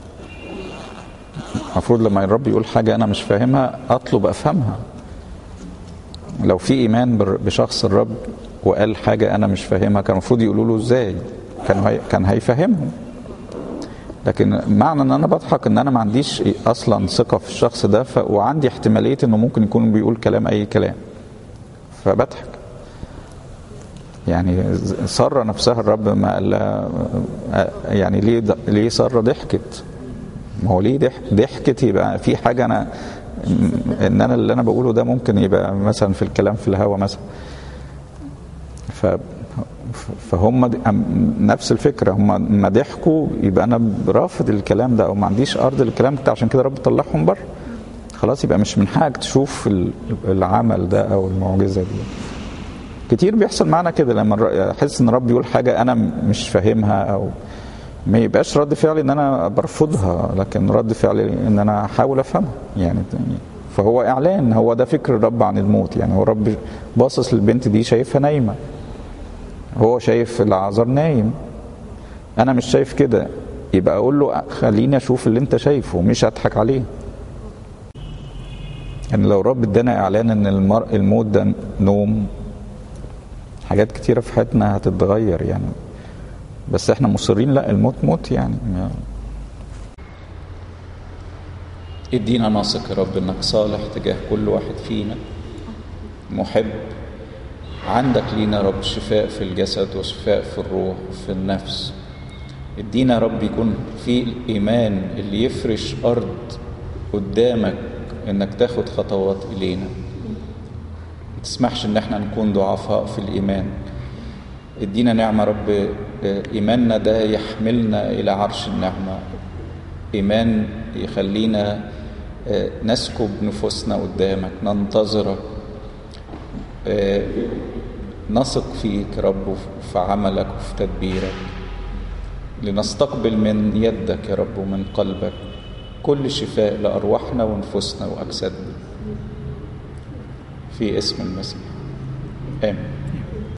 المفروض لما الرب يقول حاجة أنا مش فاهمها أطلب أفهمها لو في إيمان بر- بشخص الرب وقال حاجة أنا مش فاهمها كان المفروض يقولوا له إزاي كان هي كان هيفهمهم لكن معنى ان انا بضحك ان انا ما عنديش اصلا ثقه في الشخص ده ف... وعندي احتماليه انه ممكن يكون بيقول كلام اي كلام فبضحك يعني سارة نفسها الرب ما قال لها يعني ليه ليه سارة ضحكت؟ ما هو ليه ضح- ضحكت يبقى في حاجة أنا إن أنا اللي أنا بقوله ده ممكن يبقى مثلا في الكلام في الهوا مثلا ف فهم د- أم- نفس الفكرة هم ما ضحكوا يبقى أنا رافض الكلام ده أو ما عنديش أرض الكلام ده عشان كده رب طلعهم بره خلاص يبقى مش من حقك تشوف ال- العمل ده أو المعجزة دي كتير بيحصل معانا كده لما الر- احس ان الرب يقول حاجه انا م- مش فاهمها او ما يبقاش رد فعلي ان انا برفضها لكن رد فعلي ان انا احاول افهمها يعني فهو اعلان هو ده فكر الرب عن الموت يعني هو الرب باصص للبنت دي شايفها نايمه هو شايف العذر نايم انا مش شايف كده يبقى اقول له خليني اشوف اللي انت شايفه مش اضحك عليه يعني لو رب ادانا اعلان ان المر... الموت ده نوم حاجات كتيرة في حياتنا هتتغير يعني بس احنا مصرين لا الموت موت يعني ادينا ناصك يا رب انك صالح تجاه كل واحد فينا محب عندك لينا يا رب شفاء في الجسد وشفاء في الروح وفي النفس ادينا يا رب يكون في الإيمان اللي يفرش أرض قدامك إنك تاخد خطوات إلينا ما تسمحش إن احنا نكون ضعفاء في الإيمان ادينا نعمة رب آه، إيماننا ده يحملنا إلى عرش النعمة إيمان يخلينا آه، نسكب نفوسنا قدامك ننتظرك آه، نثق فيك يا رب وفي عملك وفي تدبيرك لنستقبل من يدك يا رب ومن قلبك كل شفاء لأرواحنا ونفوسنا وأجسادنا في اسم المسيح آمين